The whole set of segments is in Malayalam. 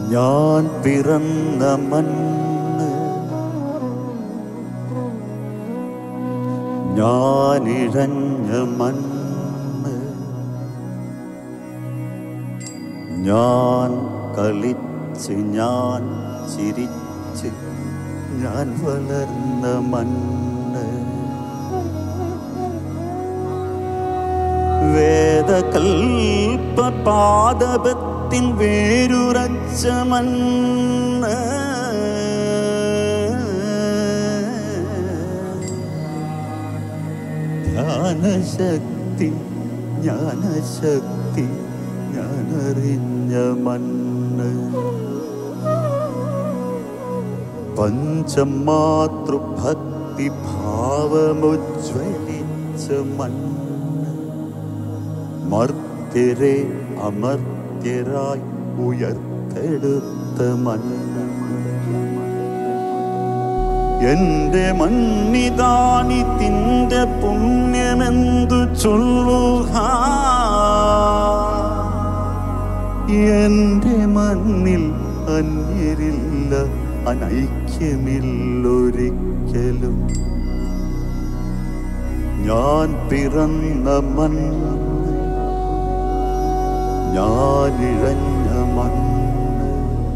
ഞാൻ പിറന്ന മണ്ണ് ഞാനിഴഞ്ഞ മണ്ണ് ഞാൻ കളിച്ച് ഞാൻ ചിരിച്ച് ഞാൻ വളർന്ന മണ്ണ് വേദകൽപ്പ പാദപത്തിൻ വേരുറച്ച മണ്ണ് ധ്യാനശക്തി ജ്ഞാനശക്തി ഞാനറിഞ്ഞ മണ്ണ് പഞ്ചമാതൃഭക്തി ഭാവമുജ്വലിച്ച മണ്ണ് മർത്യരെ അമർത്യരായി ഉയർത്തെടുത്ത മണ്ണ് എന്റെ മണ്ണിതാനി തിന്റെ പുണ്യമെന്തു ചൊല്ലുക എന്റെ മണ്ണിൽ അന്യരില്ല അനൈക്യമില്ലൊരിക്കലും ഞാൻ പിറന്ന മണ്ണ് ഞാനിഴഞ്ഞ മണ്ണ്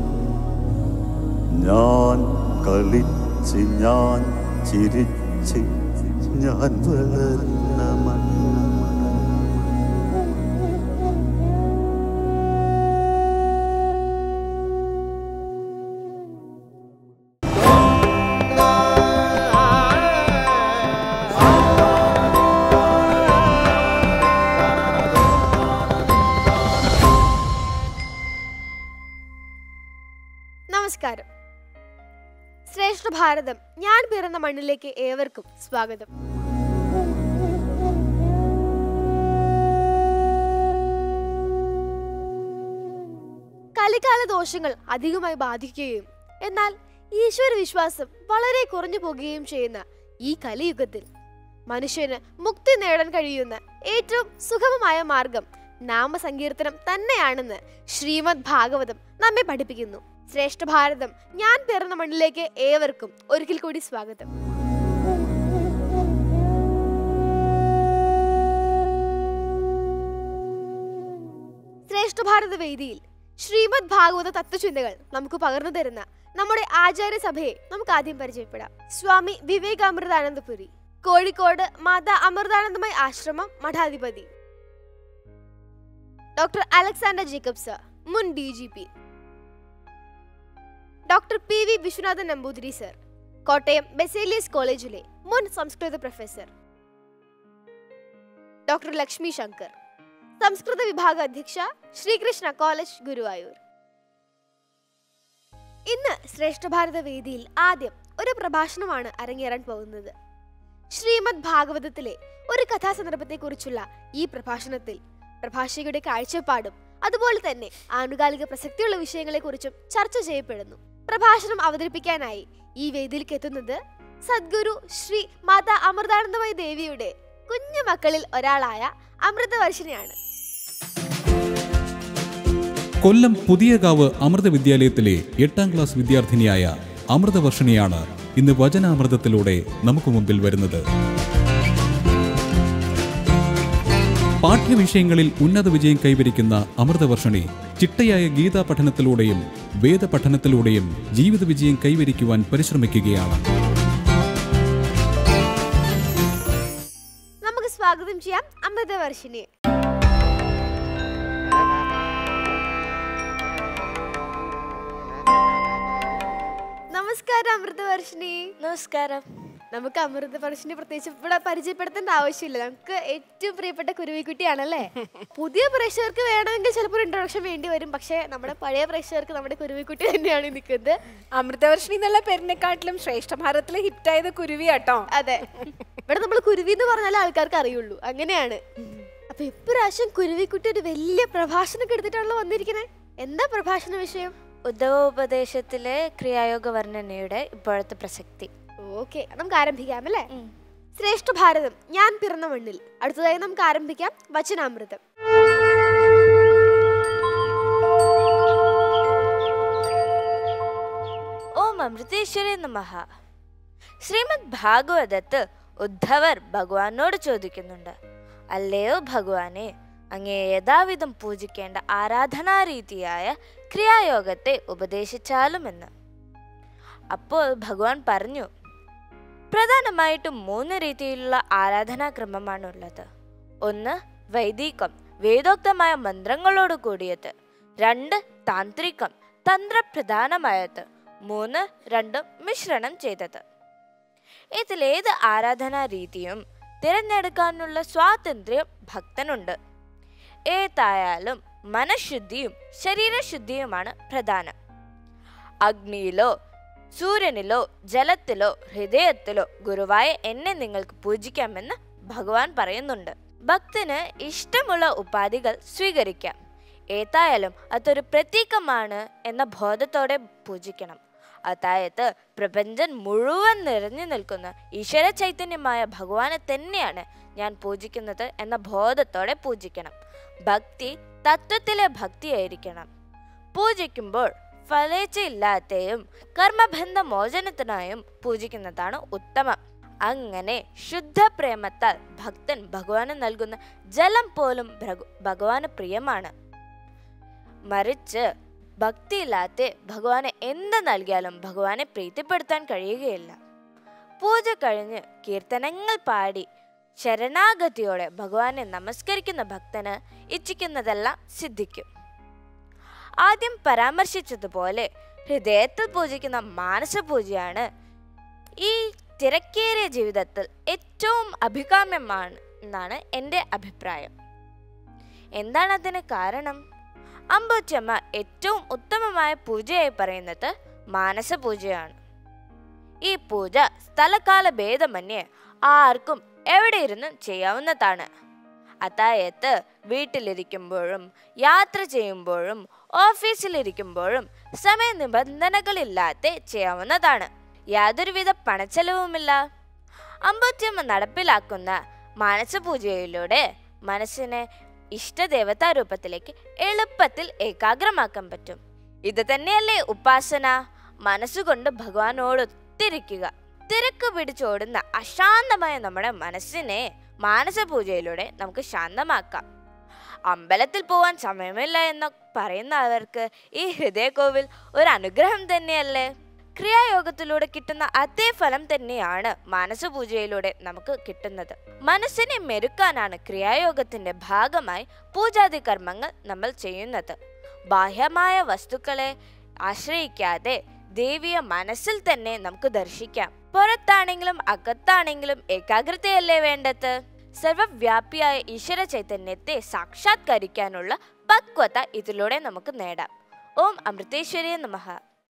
ഞാൻ കളിച്ച് ഞാൻ ചിരിച്ച് ഞാൻ വളർന്ന മണ്ണ് നമസ്കാരം ശ്രേഷ്ഠ ഭാരതം ഞാൻ പിറന്ന മണ്ണിലേക്ക് ഏവർക്കും സ്വാഗതം കലികാല ദോഷങ്ങൾ അധികമായി ബാധിക്കുകയും എന്നാൽ ഈശ്വര വിശ്വാസം വളരെ കുറഞ്ഞു പോകുകയും ചെയ്യുന്ന ഈ കലിയുഗത്തിൽ മനുഷ്യന് മുക്തി നേടാൻ കഴിയുന്ന ഏറ്റവും സുഗമമായ മാർഗം നാമസങ്കീർത്തനം തന്നെയാണെന്ന് ശ്രീമദ് ഭാഗവതം നമ്മെ പഠിപ്പിക്കുന്നു ശ്രേഷ്ഠ ഭാരതം ഞാൻ പിറന്ന മണ്ണിലേക്ക് ഏവർക്കും ഒരിക്കൽ കൂടി സ്വാഗതം ശ്രേഷ്ഠ ഭാരത വേദിയിൽ ശ്രീമദ് ഭാഗവത തത്വചിന്തകൾ നമുക്ക് പകർന്നു തരുന്ന നമ്മുടെ ആചാര്യ സഭയെ നമുക്ക് ആദ്യം പരിചയപ്പെടാം സ്വാമി വിവേകാമൃതാനന്ദപുരി കോഴിക്കോട് മാതാ അമൃതാനന്ദമയ ആശ്രമം മഠാധിപതി ഡോക്ടർ അലക്സാണ്ടർ ജേക്കബ് സർ മുൻ D G P doctor P V Viswanathan Namboothiri sir Kottayam Baselius കോളേജിലെ മുൻ സംസ്കൃത പ്രൊഫസർ ഡോക്ടർ ലക്ഷ്മി ശങ്കർ സംസ്കൃത വിഭാഗ അധ്യക്ഷ ശ്രീകൃഷ്ണ കോളേജ് ഗുരുവായൂർ ഇന്ന് ശ്രേഷ്ഠ ഭാരത വേദിയിൽ ആദ്യം ഒരു പ്രഭാഷണമാണ് അരങ്ങേറാൻ പോകുന്നത് ശ്രീമദ് ഭാഗവതത്തിലെ ഒരു കഥാസന്ദർഭത്തെക്കുറിച്ചുള്ള ഈ പ്രഭാഷണത്തിൽ പ്രഭാഷകയുടെ കാഴ്ചപ്പാടും അതുപോലെ തന്നെ ആനുകാലിക പ്രസക്തിയുള്ള വിഷയങ്ങളെക്കുറിച്ചും ചർച്ച ചെയ്യപ്പെടുന്നു പ്രഭാഷണം അവതരിപ്പിക്കാനായി ഈ വേദിയിലേക്ക് എത്തുന്നത് സദ്ഗുരു ശ്രീ മാതാ അമൃതാനന്ദമയി ദേവിയുടെ കുഞ്ഞു മക്കളിൽ ഒരാളായ അമൃതവർഷിനിയാണ് കൊല്ലം പുതിയകാവ് അമൃത വിദ്യാലയത്തിലെ എട്ടാം ക്ലാസ് വിദ്യാർത്ഥിനിയായ അമൃതവർഷിണിയാണ് ഇന്ന് വചനാമൃതത്തിലൂടെ നമുക്ക് മുമ്പിൽ വരുന്നത് പാഠ്യവിഷയങ്ങളിൽ ഉന്നത വിജയം കൈവരിക്കുന്ന അമൃതവർഷിണി ചിട്ടയായ ഗീതാ പഠനത്തിലൂടെയും വേദപഠനത്തിലൂടെയും ജീവിത വിജയം കൈവരിക്കുവാൻ പരിശ്രമിക്കുകയാണ് നമുക്ക് സ്വാഗതം ചെയ്യാം അമൃതവർഷിനിയെ നമസ്കാരം അമൃതവർഷിനി നമസ്കാരം നമുക്ക് അമൃതവർഷിനി പ്രത്യേകിച്ച് ഇവിടെ പരിചയപ്പെടുത്തേണ്ട ആവശ്യമില്ല നമുക്ക് ഏറ്റവും പ്രിയപ്പെട്ട കുരുവിക്കുട്ടിയാണല്ലേ പുതിയ പ്രേക്ഷകർക്ക് വേണമെങ്കിൽ ചിലപ്പോൾ ഇൻട്രൊഡക്ഷൻ വേണ്ടി വരും പക്ഷേ നമ്മുടെ പഴയ പ്രേക്ഷകർക്ക് നമ്മുടെ കുരുവിക്കുട്ടി തന്നെയാണ് ഈ നിൽക്കുന്നത് അമൃതവർഷിണി എന്നുള്ള പേരിനെക്കാട്ടിലും ശ്രേഷ്ഠ ഭാരതത്തിലെ ഹിറ്റായത് കുരുവിയാട്ടോ അതെ ഇവിടെ നമ്മൾ കുരുവി എന്ന് പറഞ്ഞാലേ ആൾക്കാർക്ക് അറിയുള്ളൂ അങ്ങനെയാണ് അപ്പൊ ഇപ്രാവശ്യം കുരുവിക്കുട്ടി ഒരു വലിയ പ്രഭാഷണമൊക്കെ എടുത്തിട്ടാണല്ലോ വന്നിരിക്കണേ എന്താ പ്രഭാഷണ വിഷയം ഉദ്ധവോപദേശത്തിലെ ക്രിയായോഗ വർണ്ണനയുടെ ഇപ്പോഴത്തെ പ്രസക്തി ഓക്കെ നമുക്ക് ആരംഭിക്കാം അല്ലേ ശ്രേഷ്ഠ ഭാരതം ഞാൻ പിറന്ന മണ്ണിൽ അടുത്തതായി നമുക്ക് ആരംഭിക്കാം വചനാമൃതം അമൃതേശ്വരി നമഃ ശ്രീമദ് ഭാഗവതത്ത് ഉദ്ധവർ ഭഗവാനോട് ചോദിക്കുന്നുണ്ട് അല്ലയോ ഭഗവാനെ അങ്ങേ യഥാവിധം പൂജിക്കേണ്ട ആരാധനാരീതിയായ ക്രിയായോഗത്തെ ഉപദേശിച്ചാലുമെന്ന് അപ്പോൾ ഭഗവാൻ പറഞ്ഞു പ്രധാനമായിട്ടും മൂന്ന് രീതിയിലുള്ള ആരാധനാക്രമമാണുള്ളത് ഒന്ന് വൈദികം വേദോക്തമായ മന്ത്രങ്ങളോട് കൂടിയത് രണ്ട് താന്ത്രികം തന്ത്രപ്രധാനമായത് മൂന്ന് രണ്ടും മിശ്രണം ചെയ്തത് ഇതിലേത് ആരാധനാ രീതിയും തിരഞ്ഞെടുക്കാനുള്ള സ്വാതന്ത്ര്യം ഭക്തനുണ്ട് ഏതായാലും മനഃശുദ്ധിയും ശരീരശുദ്ധിയുമാണ് പ്രധാനം അഗ്നിയിലോ സൂര്യനിലോ ജലത്തിലോ ഹൃദയത്തിലോ ഗുരുവായ എന്നെ നിങ്ങൾക്ക് പൂജിക്കാമെന്ന് ഭഗവാൻ പറയുന്നുണ്ട് ഭക്തന് ഇഷ്ടമുള്ള ഉപാധികൾ സ്വീകരിക്കാം ഏതായാലും അതൊരു പ്രതീകമാണ് എന്ന ബോധത്തോടെ പൂജിക്കണം അതായത് പ്രപഞ്ചം മുഴുവൻ നിറഞ്ഞു നിൽക്കുന്ന ഈശ്വര ചൈതന്യമായ ഭഗവാനെ തന്നെയാണ് ഞാൻ പൂജിക്കുന്നത് എന്ന ബോധത്തോടെ പൂജിക്കണം ഭക്തി തത്വത്തിലെ ഭക്തിയായിരിക്കണം പൂജിക്കുമ്പോൾ ഫലേച്ഛയില്ലാതെയും കർമ്മബന്ധ മോചനത്തിനായും പൂജിക്കുന്നതാണ് ഉത്തമം അങ്ങനെ ശുദ്ധ പ്രേമത്താൽ ഭക്തൻ ഭഗവാന് നൽകുന്ന ജലം പോലും ഭഗ- ഭഗവാന് പ്രിയമാണ് മറിച്ച് ഭക്തിയില്ലാത്ത ഭഗവാനെ എന്ത് നൽകിയാലും ഭഗവാനെ പ്രീതിപ്പെടുത്താൻ കഴിയുകയില്ല പൂജ കഴിഞ്ഞ് കീർത്തനങ്ങൾ പാടി ശരണാഗതിയോടെ ഭഗവാനെ നമസ്കരിക്കുന്ന ഭക്തന് ഇച്ഛിക്കുന്നതെല്ലാം സിദ്ധിക്കും ആദ്യം പരാമർശിച്ചതുപോലെ ഹൃദയത്തിൽ പൂജിക്കുന്ന മാനസ പൂജയാണ് ഈ തിരക്കേറിയ ജീവിതത്തിൽ ഏറ്റവും അഭികാമ്യമാണ് എന്നാണ് എൻ്റെ അഭിപ്രായം എന്താണ് അതിന് കാരണം അമ്പൂച്ചമ്മ ഏറ്റവും ഉത്തമമായ പൂജയായി പറയുന്നത് മാനസ പൂജയാണ് ഈ പൂജ സ്ഥലകാല ഭേദമന്യേ ആർക്കും എവിടെ ഇരുന്നും ചെയ്യാവുന്നതാണ് അതായത് വീട്ടിലിരിക്കുമ്പോഴും യാത്ര ചെയ്യുമ്പോഴും ഓഫീസിലിരിക്കുമ്പോഴും സമയ നിബന്ധനകളില്ലാതെ ചെയ്യാവുന്നതാണ് യാതൊരുവിധ പണച്ചെലവുമില്ല അമ്പൂച്ചമ്മ നടപ്പിലാക്കുന്ന മാനസപൂജയിലൂടെ മനസ്സിനെ ഇഷ്ടദേവതാ രൂപത്തിലേക്ക് എളുപ്പത്തിൽ ഏകാഗ്രമാക്കാൻ പറ്റും ഇത് തന്നെയല്ലേ ഉപാസന മനസ്സുകൊണ്ട് ഭഗവാനോട് ഒത്തിരിക്കുക തിരക്ക് പിടിച്ചോടുന്ന അശാന്തമായ നമ്മുടെ മനസ്സിനെ മാനസപൂജയിലൂടെ നമുക്ക് ശാന്തമാക്കാം അമ്പലത്തിൽ പോവാൻ സമയമില്ല എന്ന് പറയുന്നവർക്ക് ഈ ഹൃദയകോവിൽ ഒരു അനുഗ്രഹം തന്നെയല്ലേ ക്രിയായോഗത്തിലൂടെ കിട്ടുന്ന അതേ ഫലം തന്നെയാണ് മാനസപൂജയിലൂടെ നമുക്ക് കിട്ടുന്നത് മനസ്സിനെ മെരുക്കാനാണ് ക്രിയായോഗത്തിന്റെ ഭാഗമായി പൂജാതി കർമ്മങ്ങൾ നമ്മൾ ചെയ്യുന്നത് ബാഹ്യമായ വസ്തുക്കളെ ആശ്രയിക്കാതെ ദേവിയെ മനസ്സിൽ തന്നെ നമുക്ക് ദർശിക്കാം പുറത്താണെങ്കിലും അകത്താണെങ്കിലും ഏകാഗ്രതയല്ലേ വേണ്ടത് സർവവ്യാപിയായ ഈശ്വര ചൈതന്യത്തെ സാക്ഷാത്കരിക്കാനുള്ള പക്വത ഇതിലൂടെ നമുക്ക് നേടാം ഓം അമൃതേശ്വരിയ നമഃ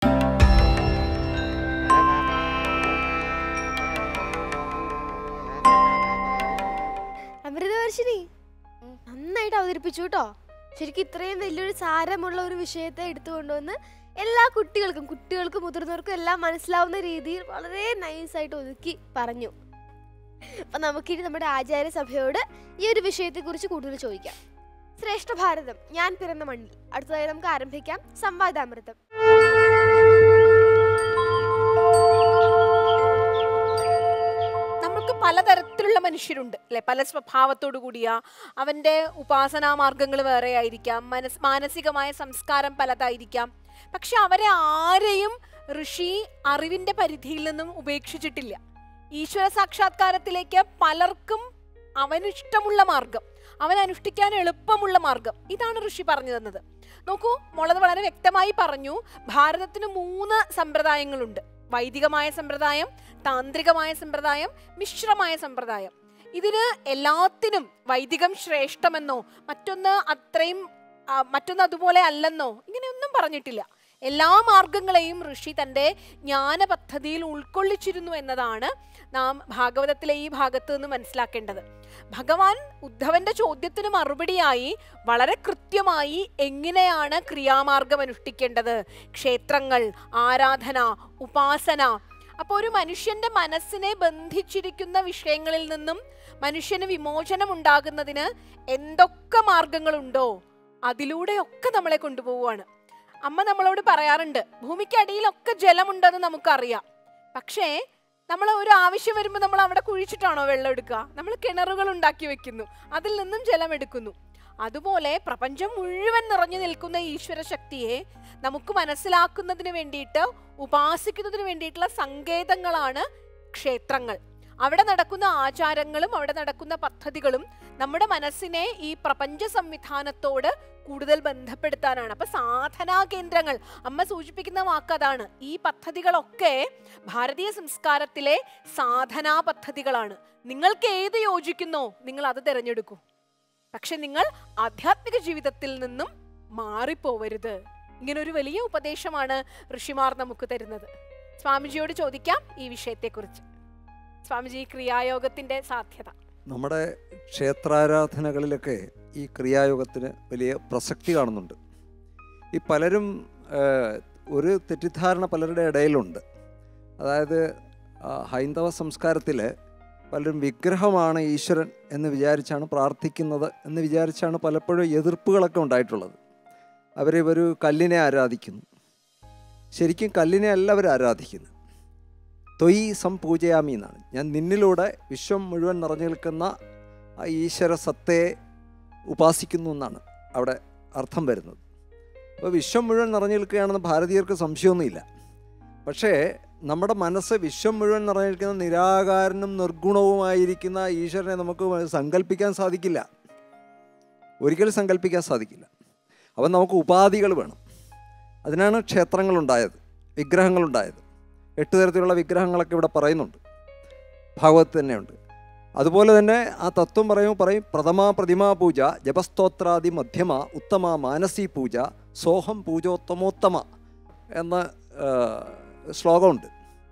അമൃതവർഷിനി നന്നായിട്ട് അവതരിപ്പിച്ചു കേട്ടോ ശരിക്കും ഇത്രയും വലിയൊരു സാരമുള്ള ഒരു വിഷയത്തെ എടുത്തുകൊണ്ടുവന്ന് എല്ലാ കുട്ടികൾക്കും കുട്ടികൾക്കും മുതിർന്നവർക്കും എല്ലാം മനസ്സിലാവുന്ന രീതിയിൽ വളരെ നൈസായിട്ട് ഒതുക്കി പറഞ്ഞു അപ്പൊ നമുക്കിനി നമ്മുടെ ആചാര്യസഭയോട് ഈ ഒരു വിഷയത്തെക്കുറിച്ച് കൂടുതൽ ചോദിക്കാം ശ്രേഷ്ഠ ഭാരതം ഞാൻ പിറന്ന മണ്ണിൽ അടുത്തതായി നമുക്ക് ആരംഭിക്കാം സംവാദാമൃതം നമുക്ക് പലതരത്തിലുള്ള മനുഷ്യരുണ്ട് അല്ലെ പല സ്വഭാവത്തോടു കൂടിയ അവന്റെ ഉപാസനാ മാർഗങ്ങൾ വേറെ ആയിരിക്കാം മനസ് മാനസികമായ സംസ്കാരം പലതായിരിക്കാം പക്ഷെ അവരെ ആരെയും ഋഷി അറിവിന്റെ പരിധിയിൽ നിന്നും ഉപേക്ഷിച്ചിട്ടില്ല ഈശ്വര സാക്ഷാത്കാരത്തിലേക്ക് പലർക്കും അവനിഷ്ടമുള്ള മാർഗം അവൻ അനുഷ്ഠിക്കാൻ എളുപ്പമുള്ള മാർഗം ഇതാണ് ഋഷി പറഞ്ഞു തന്നത് നോക്കൂ മുളത് വളരെ വ്യക്തമായി പറഞ്ഞു ഭാരതത്തിന് മൂന്ന് സമ്പ്രദായങ്ങളുണ്ട് വൈദികമായ സമ്പ്രദായം താന്ത്രികമായ സമ്പ്രദായം മിശ്രമായ സമ്പ്രദായം ഇതിന് എല്ലാത്തിനും വൈദികം ശ്രേഷ്ഠമെന്നോ മറ്റൊന്ന് അത്രയും ആ, മറ്റൊന്ന് അതുപോലെ അല്ലെന്നോ ഇങ്ങനെയൊന്നും പറഞ്ഞിട്ടില്ല എല്ലാ മാർഗങ്ങളെയും ഋഷി തൻ്റെ ജ്ഞാന പദ്ധതിയിൽ ഉൾക്കൊള്ളിച്ചിരുന്നു എന്നതാണ് നാം ഭാഗവതത്തിലെ ഈ ഭാഗത്ത് നിന്ന് മനസ്സിലാക്കേണ്ടത് ഭഗവാൻ ഉദ്ധവന്റെ ചോദ്യത്തിന് മറുപടിയായി വളരെ കൃത്യമായി എങ്ങനെയാണ് ക്രിയാമാർഗം അനുഷ്ഠിക്കേണ്ടത് ക്ഷേത്രങ്ങൾ ആരാധന ഉപാസന അപ്പോൾ ഒരു മനുഷ്യന്റെ മനസ്സിനെ ബന്ധിച്ചിരിക്കുന്ന വിഷയങ്ങളിൽ നിന്നും മനുഷ്യന് വിമോചനം ഉണ്ടാകുന്നതിന് എന്തൊക്കെ മാർഗങ്ങളുണ്ടോ അതിലൂടെയൊക്കെ നമ്മളെ കൊണ്ടുപോവുകയാണ് അമ്മ നമ്മളോട് പറയാറുണ്ട് ഭൂമിക്കടിയിലൊക്കെ ജലമുണ്ടെന്ന് നമുക്കറിയാം പക്ഷേ നമ്മൾ ഒരു ആവശ്യം വരുമ്പോൾ നമ്മൾ അവിടെ കുഴിച്ചിട്ടാണോ വെള്ളം എടുക്കുക നമ്മൾ കിണറുകൾ ഉണ്ടാക്കി വെക്കുന്നു അതിൽ നിന്നും ജലം എടുക്കുന്നു അതുപോലെ പ്രപഞ്ചം മുഴുവൻ നിറഞ്ഞു നിൽക്കുന്ന ഈശ്വര ശക്തിയെ നമുക്ക് മനസ്സിലാക്കുന്നതിന് വേണ്ടിയിട്ട് ഉപാസിക്കുന്നതിന് വേണ്ടിയിട്ടുള്ള സങ്കേതങ്ങളാണ് ക്ഷേത്രങ്ങൾ അവിടെ നടക്കുന്ന ആചാരങ്ങളും അവിടെ നടക്കുന്ന പദ്ധതികളും നമ്മുടെ മനസ്സിനെ ഈ പ്രപഞ്ച സംവിധാനത്തോട് കൂടുതൽ ബന്ധപ്പെടുത്താനാണ് അപ്പൊ സാധനാ കേന്ദ്രങ്ങൾ അമ്മ സൂചിപ്പിക്കുന്ന വാക്കതാണ് ഈ പദ്ധതികളൊക്കെ ഭാരതീയ സംസ്കാരത്തിലെ സാധനാ പദ്ധതികളാണ് നിങ്ങൾക്ക് ഏത് യോജിക്കുന്നോ നിങ്ങൾ അത് തിരഞ്ഞെടുക്കൂ പക്ഷെ നിങ്ങൾ ആധ്യാത്മിക ജീവിതത്തിൽ നിന്നും മാറിപ്പോവരുത് ഇങ്ങനെ ഒരു വലിയ ഉപദേശമാണ് ഋഷിമാർ നമുക്ക് തരുന്നത് സ്വാമിജിയോട് ചോദിക്കാം ഈ വിഷയത്തെക്കുറിച്ച് സ്വാമിജി ക്രിയായോഗത്തിന്റെ സാധ്യത നമ്മുടെ ക്ഷേത്രാരാധനകളിലൊക്കെ ഈ ക്രിയായോഗത്തിന് വലിയ പ്രസക്തി കാണുന്നുണ്ട് ഈ പലരും ഏഹ്, ഒരു തെറ്റിദ്ധാരണ പലരുടെ ഇടയിലുണ്ട് അതായത് ആ, ഹൈന്ദവ സംസ്കാരത്തിൽ പലരും വിഗ്രഹമാണ് ഈശ്വരൻ എന്ന് വിചാരിച്ചാണ് പ്രാർത്ഥിക്കുന്നത് എന്ന് വിചാരിച്ചാണ് പലപ്പോഴും എതിർപ്പുകളൊക്കെ ഉണ്ടായിട്ടുള്ളത് അവർ ഒരു കല്ലിനെ ആരാധിക്കുന്നു ശരിക്കും കല്ലിനെ അല്ല അവർ ആരാധിക്കുന്നത് തൊയ് സം പൂജയാമി എന്നാണ് ഞാൻ നിന്നിലൂടെ വിശ്വം മുഴുവൻ നിറഞ്ഞു നിൽക്കുന്ന ആ ഈശ്വര സത്തയെ ഉപാസിക്കുന്നു എന്നാണ് അവിടെ അർത്ഥം വരുന്നത് അപ്പോൾ വിശ്വം മുഴുവൻ നിറഞ്ഞു നിൽക്കുകയാണെന്ന് ഭാരതീയർക്ക് സംശയമൊന്നുമില്ല പക്ഷേ നമ്മുടെ മനസ്സ് വിശ്വം മുഴുവൻ നിറഞ്ഞു നിൽക്കുന്ന നിരാകാരനും നിർഗുണവുമായിരിക്കുന്ന ഈശ്വരനെ നമുക്ക് സങ്കല്പിക്കാൻ സാധിക്കില്ല ഒരിക്കലും സങ്കല്പിക്കാൻ സാധിക്കില്ല അപ്പം നമുക്ക് ഉപാധികൾ വേണം അതിനാണ് ക്ഷേത്രങ്ങളുണ്ടായത് വിഗ്രഹങ്ങളുണ്ടായത് എട്ട് തരത്തിലുള്ള വിഗ്രഹങ്ങളൊക്കെ ഇവിടെ പറയുന്നുണ്ട് ഭാഗവത്ത് തന്നെയുണ്ട് അതുപോലെ തന്നെ ആ തത്വം പറയുമ്പോൾ പറയും പ്രഥമ പ്രതിമാ പൂജ ജപസ്തോത്രാദി മധ്യമ ഉത്തമ മാനസി പൂജ സോഹം പൂജോത്തമോത്തമ എന്ന ആ, ശ്ലോകമുണ്ട്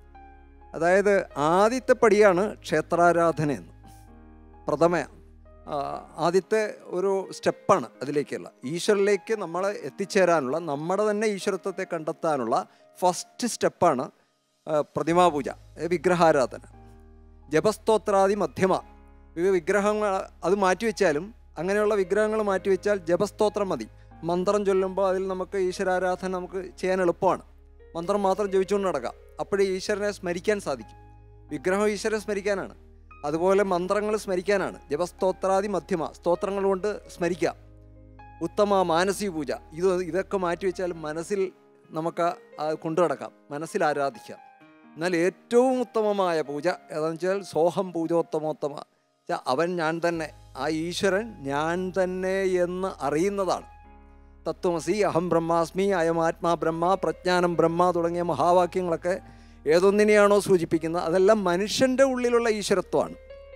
അതായത് ആദ്യത്തെ പടിയാണ് ക്ഷേത്രാരാധന എന്ന് പ്രഥമ ആ, ആദ്യത്തെ ഒരു സ്റ്റെപ്പാണ് അതിലേക്കുള്ള ഈശ്വരനിലേക്ക് നമ്മളെ എത്തിച്ചേരാനുള്ള നമ്മുടെ തന്നെ ഈശ്വരത്വത്തെ കണ്ടെത്താനുള്ള ഫസ്റ്റ് സ്റ്റെപ്പാണ് ആ, പ്രതിമാപൂജ ഏ, വിഗ്രഹാരാധന ജപസ്തോത്രാദി മധ്യമ ഈ വിഗ്രഹങ്ങൾ അത് മാറ്റിവെച്ചാലും അങ്ങനെയുള്ള വിഗ്രഹങ്ങൾ മാറ്റിവെച്ചാൽ ജപസ്തോത്രം മതി മന്ത്രം ചൊല്ലുമ്പോൾ അതിൽ നമുക്ക് ഈശ്വരാരാധന നമുക്ക് ചെയ്യാൻ എളുപ്പമാണ് മന്ത്രം മാത്രം ജപിച്ചുകൊണ്ട് നടക്കാം അപ്പോഴേ ഈശ്വരനെ സ്മരിക്കാൻ സാധിക്കും വിഗ്രഹം ഈശ്വരനെ സ്മരിക്കാനാണ് അതുപോലെ മന്ത്രങ്ങൾ സ്മരിക്കാനാണ് ജപസ്തോത്രാദി മധ്യമ സ്തോത്രങ്ങൾ കൊണ്ട് സ്മരിക്കാം ഉത്തമ മാനസിക പൂജ ഇത് ഇതൊക്കെ മാറ്റിവെച്ചാൽ മനസ്സിൽ നമുക്ക് ആ കൊണ്ടു നടക്കാം മനസ്സിൽ ആരാധിക്കാം എന്നാൽ ഏറ്റവും ഉത്തമമായ പൂജ ഏതാണെന്ന് വെച്ചാൽ സോഹം പൂജോത്തമോത്തമ വെച്ചാൽ അവൻ ഞാൻ തന്നെ ആ ഈശ്വരൻ ഞാൻ തന്നെ എന്ന് അറിയുന്നതാണ് തത്വമസി അഹം ബ്രഹ്മാസ്മി അയമാത്മാ ബ്രഹ്മ പ്രജ്ഞാനം ബ്രഹ്മ തുടങ്ങിയ മഹാവാക്യങ്ങളൊക്കെ ഏതൊന്നിനെയാണോ സൂചിപ്പിക്കുന്നത് അതെല്ലാം മനുഷ്യൻ്റെ ഉള്ളിലുള്ള ഈശ്വരത്വമാണ്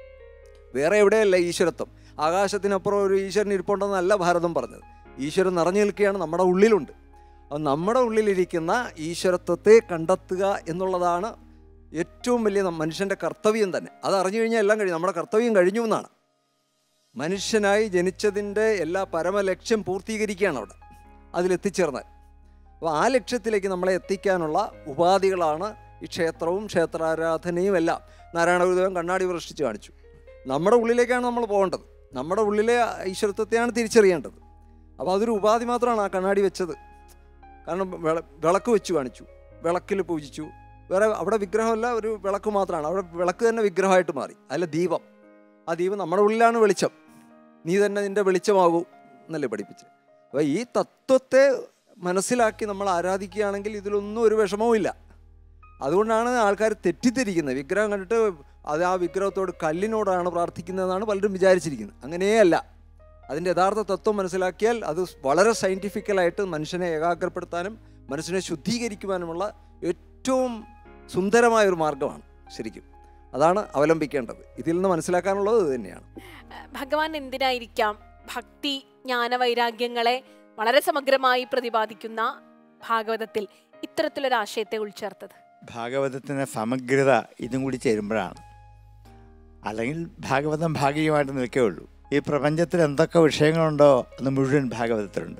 വേറെ എവിടെയല്ല ഈശ്വരത്വം ആകാശത്തിനപ്പുറം ഒരു ഈശ്വരൻ ഇരിപ്പുണ്ടെന്നല്ല ഭാരതം പറഞ്ഞത് ഈശ്വരൻ നിറഞ്ഞു നിൽക്കുകയാണ് നമ്മുടെ ഉള്ളിലുണ്ട് അപ്പം നമ്മുടെ ഉള്ളിലിരിക്കുന്ന ഈശ്വരത്വത്തെ കണ്ടെത്തുക എന്നുള്ളതാണ് ഏറ്റവും വലിയ നം- മനുഷ്യൻ്റെ കർത്തവ്യം തന്നെ അത് അറിഞ്ഞു കഴിഞ്ഞാൽ എല്ലാം കഴിഞ്ഞു നമ്മുടെ കർത്തവ്യം കഴിഞ്ഞു എന്നാണ് മനുഷ്യനായി ജനിച്ചതിൻ്റെ എല്ലാ പരമലക്ഷ്യം പൂർത്തീകരിക്കുകയാണ് അവിടെ അതിലെത്തിച്ചേർന്നാൽ അപ്പോൾ ആ ലക്ഷ്യത്തിലേക്ക് നമ്മളെ എത്തിക്കാനുള്ള ഉപാധികളാണ് ഈ ക്ഷേത്രവും ക്ഷേത്രാരാധനയും എല്ലാം നാരായണ ഗുരുദേവൻ കണ്ണാടി വൃഷ്ടിച്ച് കാണിച്ചു നമ്മുടെ ഉള്ളിലേക്കാണ് നമ്മൾ പോകേണ്ടത് നമ്മുടെ ഉള്ളിലെ ഈശ്വരത്വത്തെയാണ് തിരിച്ചറിയേണ്ടത് അപ്പോൾ അതൊരു ഉപാധി മാത്രമാണ് ആ കണ്ണാടി വെച്ചത് കാരണം വിള വിളക്ക് വെച്ച് കാണിച്ചു വിളക്കിൽ പൂജിച്ചു വേറെ അവിടെ വിഗ്രഹമല്ല ഒരു വിളക്ക് മാത്രമാണ് അവിടെ വിളക്ക് തന്നെ വിഗ്രഹമായിട്ട് മാറി അതിലെ ദീപം ആ ദീപം നമ്മുടെ ഉള്ളിലാണ് വെളിച്ചം നീ തന്നെ നിൻ്റെ വെളിച്ചമാകൂ എന്നല്ലേ പഠിപ്പിച്ചത് അപ്പോൾ ഈ തത്വത്തെ മനസ്സിലാക്കി നമ്മൾ ആരാധിക്കുകയാണെങ്കിൽ ഇതിലൊന്നും ഒരു വിഷമവും ഇല്ല അതുകൊണ്ടാണ് ആൾക്കാർ തെറ്റിദ്ധരിക്കുന്നത് വിഗ്രഹം കണ്ടിട്ട് അത് ആ വിഗ്രഹത്തോട് കല്ലിനോടാണ് പ്രാർത്ഥിക്കുന്നതെന്നാണ് പലരും വിചാരിച്ചിരിക്കുന്നത് അങ്ങനെയല്ല അതിൻ്റെ യഥാർത്ഥ തത്വം മനസ്സിലാക്കിയാൽ അത് വളരെ സയൻറ്റിഫിക്കലായിട്ട് മനുഷ്യനെ ഏകാഗ്രപ്പെടുത്താനും മനസ്സിനെ ശുദ്ധീകരിക്കുവാനുമുള്ള ഏറ്റവും സുന്ദരമായ ഒരു മാർഗമാണ് ശരിക്കും അതാണ് അവലംബിക്കേണ്ടത് ഇതിൽ നിന്ന് മനസ്സിലാക്കാനുള്ളത് ഇത് തന്നെയാണ് ഭഗവാൻ എന്തിനായിരിക്കാം ഭക്തി ജ്ഞാന വൈരാഗ്യങ്ങളെ വളരെ സമഗ്രമായി പ്രതിപാദിക്കുന്ന ഭാഗവതത്തിൽ ഇത്തരത്തിലൊരു ആശയത്തെ ഉൾച്ചേർത്തത് ഭാഗവതത്തിൻ്റെ സമഗ്രത ഇതും കൂടി ചേരുമ്പോഴാണ് അല്ലെങ്കിൽ ഭാഗവതം ഭാഗികമായിട്ട് നിൽക്കുകയുള്ളൂ ഈ പ്രപഞ്ചത്തിൽ എന്തൊക്കെ വിഷയങ്ങളുണ്ടോ അത് മുഴുവൻ ഭാഗവതത്തിലുണ്ട്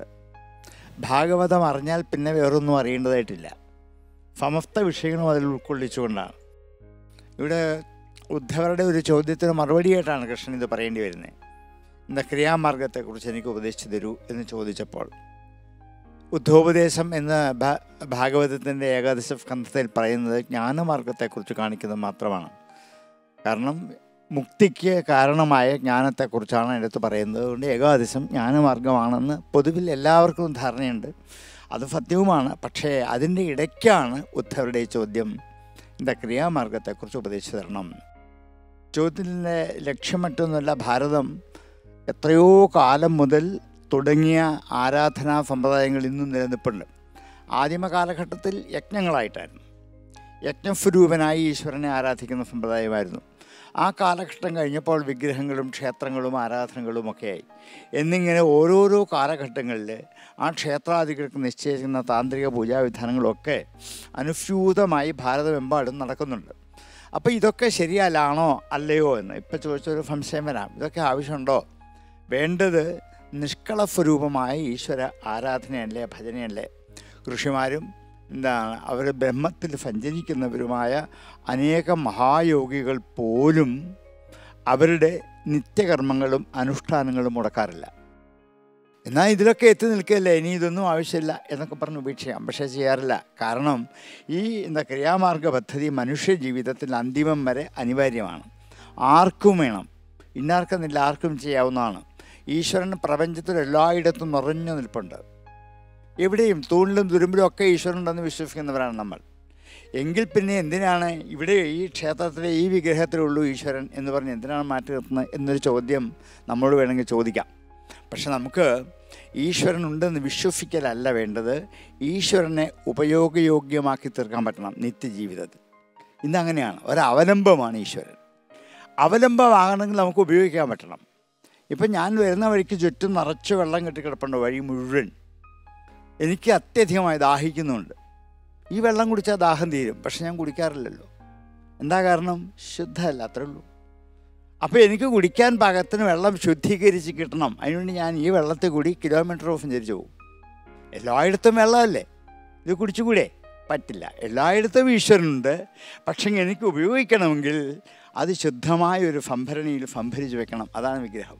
ഭാഗവതം അറിഞ്ഞാൽ പിന്നെ വേറൊന്നും അറിയേണ്ടതായിട്ടില്ല സമസ്ത വിഷയങ്ങളും അതിൽ ഉൾക്കൊള്ളിച്ചുകൊണ്ടാണ് ഇവിടെ ഉദ്ധവരുടെ ഒരു ചോദ്യത്തിന് മറുപടിയായിട്ടാണ് കൃഷ്ണൻ ഇത് പറയേണ്ടി വരുന്നത് എന്താ ക്രിയാമാർഗത്തെക്കുറിച്ച് എനിക്ക് ഉപദേശിച്ചു തരൂ എന്ന് ചോദിച്ചപ്പോൾ ഉദ്ധോപദേശം എന്ന ഭാ- ഭാഗവതത്തിൻ്റെ ഏകാദശ സ്കന്ധത്തിൽ പറയുന്നത് ജ്ഞാനമാർഗത്തെക്കുറിച്ച് കാണിക്കുന്നത് മാത്രമാണ് കാരണം മുക്തിക്ക് കാരണമായ ജ്ഞാനത്തെക്കുറിച്ചാണ് എടുത്ത് പറയുന്നത് അതുകൊണ്ട് ഏകാദശം ജ്ഞാനമാർഗമാണെന്ന് പൊതുവിൽ എല്ലാവർക്കും ധാരണയുണ്ട് അത് സത്യവുമാണ് പക്ഷേ അതിൻ്റെ ഇടയ്ക്കാണ് ഉദ്ധവരുടെ ഈ ചോദ്യം എന്താ ക്രിയാമാർഗത്തെക്കുറിച്ച് ഉപദേശിച്ചു തരണം ചോദ്യത്തിൻ്റെ ലക്ഷ്യം മറ്റൊന്നുമല്ല ഭാരതം എത്രയോ കാലം മുതൽ തുടങ്ങിയ ആരാധനാ സമ്പ്രദായങ്ങൾ ഇന്നും നിലനിൽപ്പുണ്ട് ആദിമ കാലഘട്ടത്തിൽ യജ്ഞങ്ങളായിട്ടായിരുന്നു യജ്ഞസ്വരൂപനായി ഈശ്വരനെ ആരാധിക്കുന്ന സമ്പ്രദായമായിരുന്നു ആ കാലഘട്ടം കഴിഞ്ഞപ്പോൾ വിഗ്രഹങ്ങളും ക്ഷേത്രങ്ങളും ആരാധനകളും ഒക്കെയായി എന്നിങ്ങനെ ഓരോരോ കാലഘട്ടങ്ങളിൽ ആ ക്ഷേത്രാദികൾക്ക് നിശ്ചയിക്കുന്ന താന്ത്രിക പൂജാവിധാനങ്ങളൊക്കെ അനുസ്യൂതമായി ഭാരതമെമ്പാടും നടക്കുന്നുണ്ട് അപ്പോൾ ഇതൊക്കെ ശരിയല്ലാണോ അല്ലയോ എന്ന് ഇപ്പം ചോദിച്ചൊരു സംശയം വരാം ഇതൊക്കെ ആവശ്യമുണ്ടോ വേണ്ടത് നിഷ്കള സ്വരൂപമായ ഈശ്വര ആരാധനയല്ലേ ഭജനയല്ലേ ഋഷിമാരും എന്താണ് അവർ ബ്രഹ്മത്തിൽ സഞ്ചരിക്കുന്നവരുമായ അനേകം മഹായോഗികൾ പോലും അവരുടെ നിത്യകർമ്മങ്ങളും അനുഷ്ഠാനങ്ങളും മുടക്കാറില്ല എന്നാൽ ഇതിലൊക്കെ എത്തി നിൽക്കുകയല്ലേ ഇനി ഇതൊന്നും ആവശ്യമില്ല എന്നൊക്കെ പറഞ്ഞ് ഉപേക്ഷിക്കാം പക്ഷേ ചെയ്യാറില്ല കാരണം ഈ എന്താ ക്രിയാമാർഗ പദ്ധതി മനുഷ്യ ജീവിതത്തിൽ അന്തിമം വരെ അനിവാര്യമാണ് ആർക്കും വേണം ഇന്നാർക്കെന്നില്ല ആർക്കും ചെയ്യാവുന്നതാണ് ഈശ്വരൻ പ്രപഞ്ചത്തിൽ എല്ലായിടത്തും നിറഞ്ഞു നിൽപ്പുണ്ട് എവിടെയും തൂണിലും തുരുമ്പിലും ഒക്കെ ഈശ്വരനുണ്ടെന്ന് വിശ്വസിക്കുന്നവരാണ് നമ്മൾ എങ്കിൽ പിന്നെ എന്തിനാണ് ഇവിടെ ഈ ക്ഷേത്രത്തിലെ ഈ വിഗ്രഹത്തിലുള്ളൂ ഈശ്വരൻ എന്ന് പറഞ്ഞ് എന്തിനാണ് മാറ്റി നിർത്തുന്നത് എന്നൊരു ചോദ്യം നമ്മളോട് വേണമെങ്കിൽ ചോദിക്കാം പക്ഷെ നമുക്ക് ഈശ്വരൻ ഉണ്ടെന്ന് വിശ്വസിക്കലല്ല വേണ്ടത് ഈശ്വരനെ ഉപയോഗയോഗ്യമാക്കി തീർക്കാൻ പറ്റണം നിത്യജീവിതത്തിൽ ഇന്നങ്ങനെയാണ് ഒരവലംബമാണ് ഈശ്വരൻ അവലംബമാകണമെങ്കിൽ നമുക്ക് ഉപയോഗിക്കാൻ പറ്റണം ഇപ്പം ഞാൻ വരുന്ന വഴിക്ക് ചുറ്റും നിറച്ച് വെള്ളം കെട്ടിക്കിടപ്പുണ്ട് വഴി മുഴുവൻ എനിക്ക് അത്യധികമായി ദാഹിക്കുന്നുണ്ട് ഈ വെള്ളം കുടിച്ചാൽ ദാഹം തീരും പക്ഷെ ഞാൻ കുടിക്കാറില്ലല്ലോ എന്താ കാരണം ശുദ്ധമല്ല അത്രേ ഉള്ളൂ അപ്പോൾ എനിക്ക് കുടിക്കാൻ പാകത്തിന് വെള്ളം ശുദ്ധീകരിച്ച് കിട്ടണം അതിനുവേണ്ടി ഞാൻ ഈ വെള്ളത്തിൽ കൂടി കിലോമീറ്റർ ഓഫ് സഞ്ചരിച്ച് പോകും എല്ലായിടത്തും വെള്ളമല്ലേ ഇത് കുടിച്ചുകൂടെ പറ്റില്ല എല്ലായിടത്തും ഈശ്വരനുണ്ട് പക്ഷേ എനിക്ക് ഉപയോഗിക്കണമെങ്കിൽ അത് ശുദ്ധമായ ഒരു സംഭരണിയിൽ സംഭരിച്ച് വെക്കണം അതാണ് വിഗ്രഹം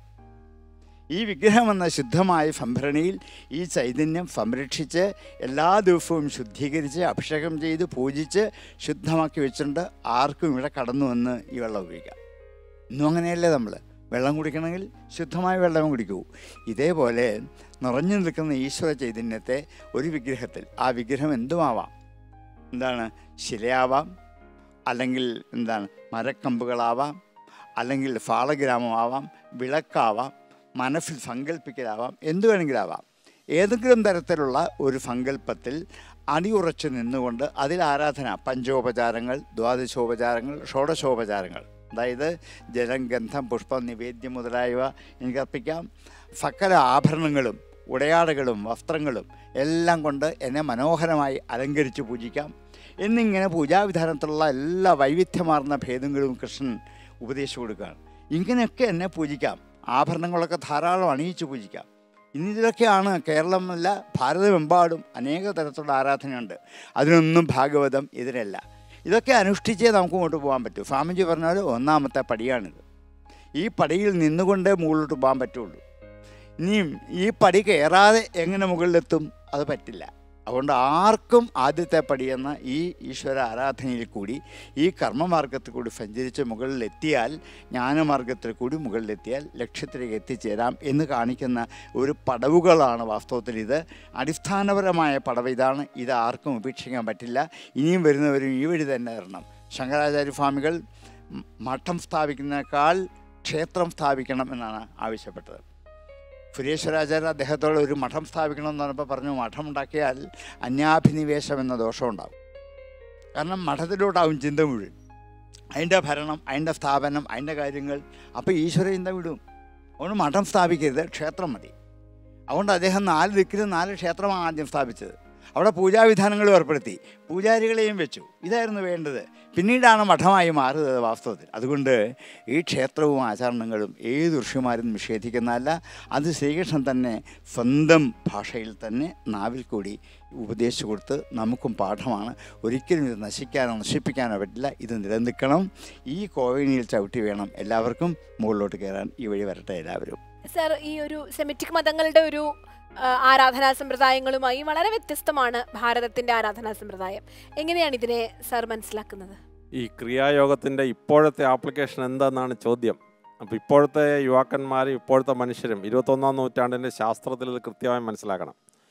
ഈ വിഗ്രഹം എന്ന ശുദ്ധമായ സംഭരണിയിൽ ഈ ചൈതന്യം സംരക്ഷിച്ച് എല്ലാ ദിവസവും ശുദ്ധീകരിച്ച് അഭിഷേകം ചെയ്ത് പൂജിച്ച് ശുദ്ധമാക്കി വെച്ചിട്ടുണ്ട് ആർക്കും ഇവിടെ കടന്നു വന്ന് ഈ വെള്ളം ഉപയോഗിക്കാം ഇന്നും അങ്ങനെയല്ലേ നമ്മൾ വെള്ളം കുടിക്കണമെങ്കിൽ ശുദ്ധമായ വെള്ളം കുടിക്കൂ ഇതേപോലെ നിറഞ്ഞു നിൽക്കുന്ന ഈശ്വര ചൈതന്യത്തെ ഒരു വിഗ്രഹത്തിൽ ആ വിഗ്രഹം എന്തുമാവാം എന്താണ് ശിലയാവാം അല്ലെങ്കിൽ എന്താണ് മരക്കമ്പുകളാവാം അല്ലെങ്കിൽ ഫാളഗ്രാമമാവാം വിളക്കാവാം മനസ്സിൽ സങ്കല്പിക്കലാവാം എന്തു വേണമെങ്കിലാവാം ഏതെങ്കിലും തരത്തിലുള്ള ഒരു സങ്കല്പത്തിൽ അടിയുറച്ച് നിന്നുകൊണ്ട് അതിൽ ആരാധന പഞ്ചോപചാരങ്ങൾ ദ്വാദശോപചാരങ്ങൾ ഷോഡശോപചാരങ്ങൾ അതായത് ജലം ഗന്ധം പുഷ്പം നിവേദ്യം മുതലായവ എനിക്ക് അർപ്പിക്കാം സകല ആഭരണങ്ങളും ഉടയാടകളും വസ്ത്രങ്ങളും എല്ലാം കൊണ്ട് എന്നെ മനോഹരമായി അലങ്കരിച്ച് പൂജിക്കാം എന്നിങ്ങനെ പൂജാവിധാനത്തിലുള്ള എല്ലാ വൈവിധ്യമാർന്ന ഭേദങ്ങളും കൃഷ്ണൻ ഉപദേശിച്ചു കൊടുക്കുകയാണ് ഇങ്ങനെയൊക്കെ എന്നെ പൂജിക്കാം ആഭരണങ്ങളൊക്കെ ധാരാളം അണിയിച്ച് പൂജിക്കാം ഇനി ഇതിലൊക്കെയാണ് കേരളമല്ല ഭാരതമെമ്പാടും അനേക തരത്തിലുള്ള ആരാധനയുണ്ട് അതിനൊന്നും ഭാഗവതം എതിരല്ല ഇതൊക്കെ അനുഷ്ഠിച്ചേ നമുക്ക് മുമ്പോട്ട് പോകാൻ പറ്റൂ സ്വാമിജി പറഞ്ഞാൽ ഒന്നാമത്തെ പടിയാണിത് ഈ പടിയിൽ നിന്നുകൊണ്ടേ മുകളിലോട്ട് പോകാൻ പറ്റുള്ളൂ ഇനിയും ഈ പടി കയറാതെ എങ്ങനെ മുകളിലെത്തും അത് പറ്റില്ല അതുകൊണ്ട് ആർക്കും ആദ്യത്തെ പടിയെന്ന ഈ ഈശ്വര ആരാധനയിൽ കൂടി ഈ കർമ്മമാർഗത്തിൽ കൂടി സഞ്ചരിച്ച് മുകളിലെത്തിയാൽ ജ്ഞാനമാർഗത്തിൽ കൂടി മുകളിലെത്തിയാൽ ലക്ഷ്യത്തിലേക്ക് എത്തിച്ചേരാം എന്ന് കാണിക്കുന്ന ഒരു പടവുകളാണ് വാസ്തവത്തിൽ ഇത് അടിസ്ഥാനപരമായ പടവ് ഇതാണ് ഇത് ആർക്കും ഉപേക്ഷിക്കാൻ പറ്റില്ല ഇനിയും വരുന്നവരും ഈ വഴി തന്നെ വരണം ശങ്കരാചാര്യ സ്വാമികൾ മ- മഠം സ്ഥാപിക്കുന്നതിനേക്കാൾ ക്ഷേത്രം സ്ഥാപിക്കണം എന്നാണ് ആവശ്യപ്പെട്ടത് സുരേശ്വരാചാര്യ അദ്ദേഹത്തോട് ഒരു മഠം സ്ഥാപിക്കണം എന്ന് പറഞ്ഞപ്പോൾ പറഞ്ഞു മഠം ഉണ്ടാക്കിയാൽ അന്യാഭിനിവേശം എന്ന ദോഷം ഉണ്ടാവും കാരണം മഠത്തിലോട്ടാവും ചിന്ത മുഴുവൻ അതിൻ്റെ ഭരണം അതിൻ്റെ സ്ഥാപനം അതിൻ്റെ കാര്യങ്ങൾ അപ്പോൾ ഈശ്വര ചിന്ത വിടും അതുകൊണ്ട് മഠം സ്ഥാപിക്കരുത് ക്ഷേത്രം മതി അതുകൊണ്ട് അദ്ദേഹം നാല് ദിക്കിലും നാല് ക്ഷേത്രമാണ് ആദ്യം സ്ഥാപിച്ചത് അവിടെ പൂജാവിധാനങ്ങൾ ഏർപ്പെടുത്തി പൂജാരികളെയും വെച്ചു ഇതായിരുന്നു വേണ്ടത് പിന്നീടാണ് മഠമായി മാറുന്നത് വാസ്തവത്തിൽ അതുകൊണ്ട് ഈ ക്ഷേത്രവും ആചരണങ്ങളും ഏത് ഋഷിമാരും നിഷേധിക്കുന്നതല്ല അത് ശ്രീകൃഷ്ണൻ തന്നെ സ്വന്തം ഭാഷയിൽ തന്നെ നാവിൽ കൂടി ഉപദേശിച്ചു കൊടുത്ത് നമുക്കും പാഠമാണ് ഒരിക്കലും ഇത് നശിക്കാനോ നശിപ്പിക്കാനോ പറ്റില്ല ഇത് നിലനിൽക്കണം ഈ കോവിനിയിൽ ചവിട്ടി വേണം എല്ലാവർക്കും മുകളിലോട്ട് കയറാൻ ഈ വഴി വരട്ടെ എല്ലാവരും സർ ഈ ഒരു സെമിറ്റിക് മതങ്ങളുടെ ഒരു ആ, ആരാധനാ സമ്പ്രദായങ്ങളുമായി വളരെ വ്യത്യസ്തമാണ് ഭാരതത്തിന്റെ ആരാധനാ സമ്പ്രദായം എങ്ങനെയാണ് ഇതിനെ സർ മനസ്സിലാക്കുന്നത് ഈ ക്രിയായോഗത്തിൻ്റെ ഇപ്പോഴത്തെ ആപ്ലിക്കേഷൻ എന്താണെന്നാണ് ചോദ്യം അപ്പോൾ ഇപ്പോഴത്തെ യുവാക്കന്മാരും ഇപ്പോഴത്തെ മനുഷ്യരും ഇരുപത്തൊന്നാം നൂറ്റാണ്ടിൻ്റെ ശാസ്ത്രത്തിൽ ഇത് കൃത്യമായി മനസ്സിലാക്കണം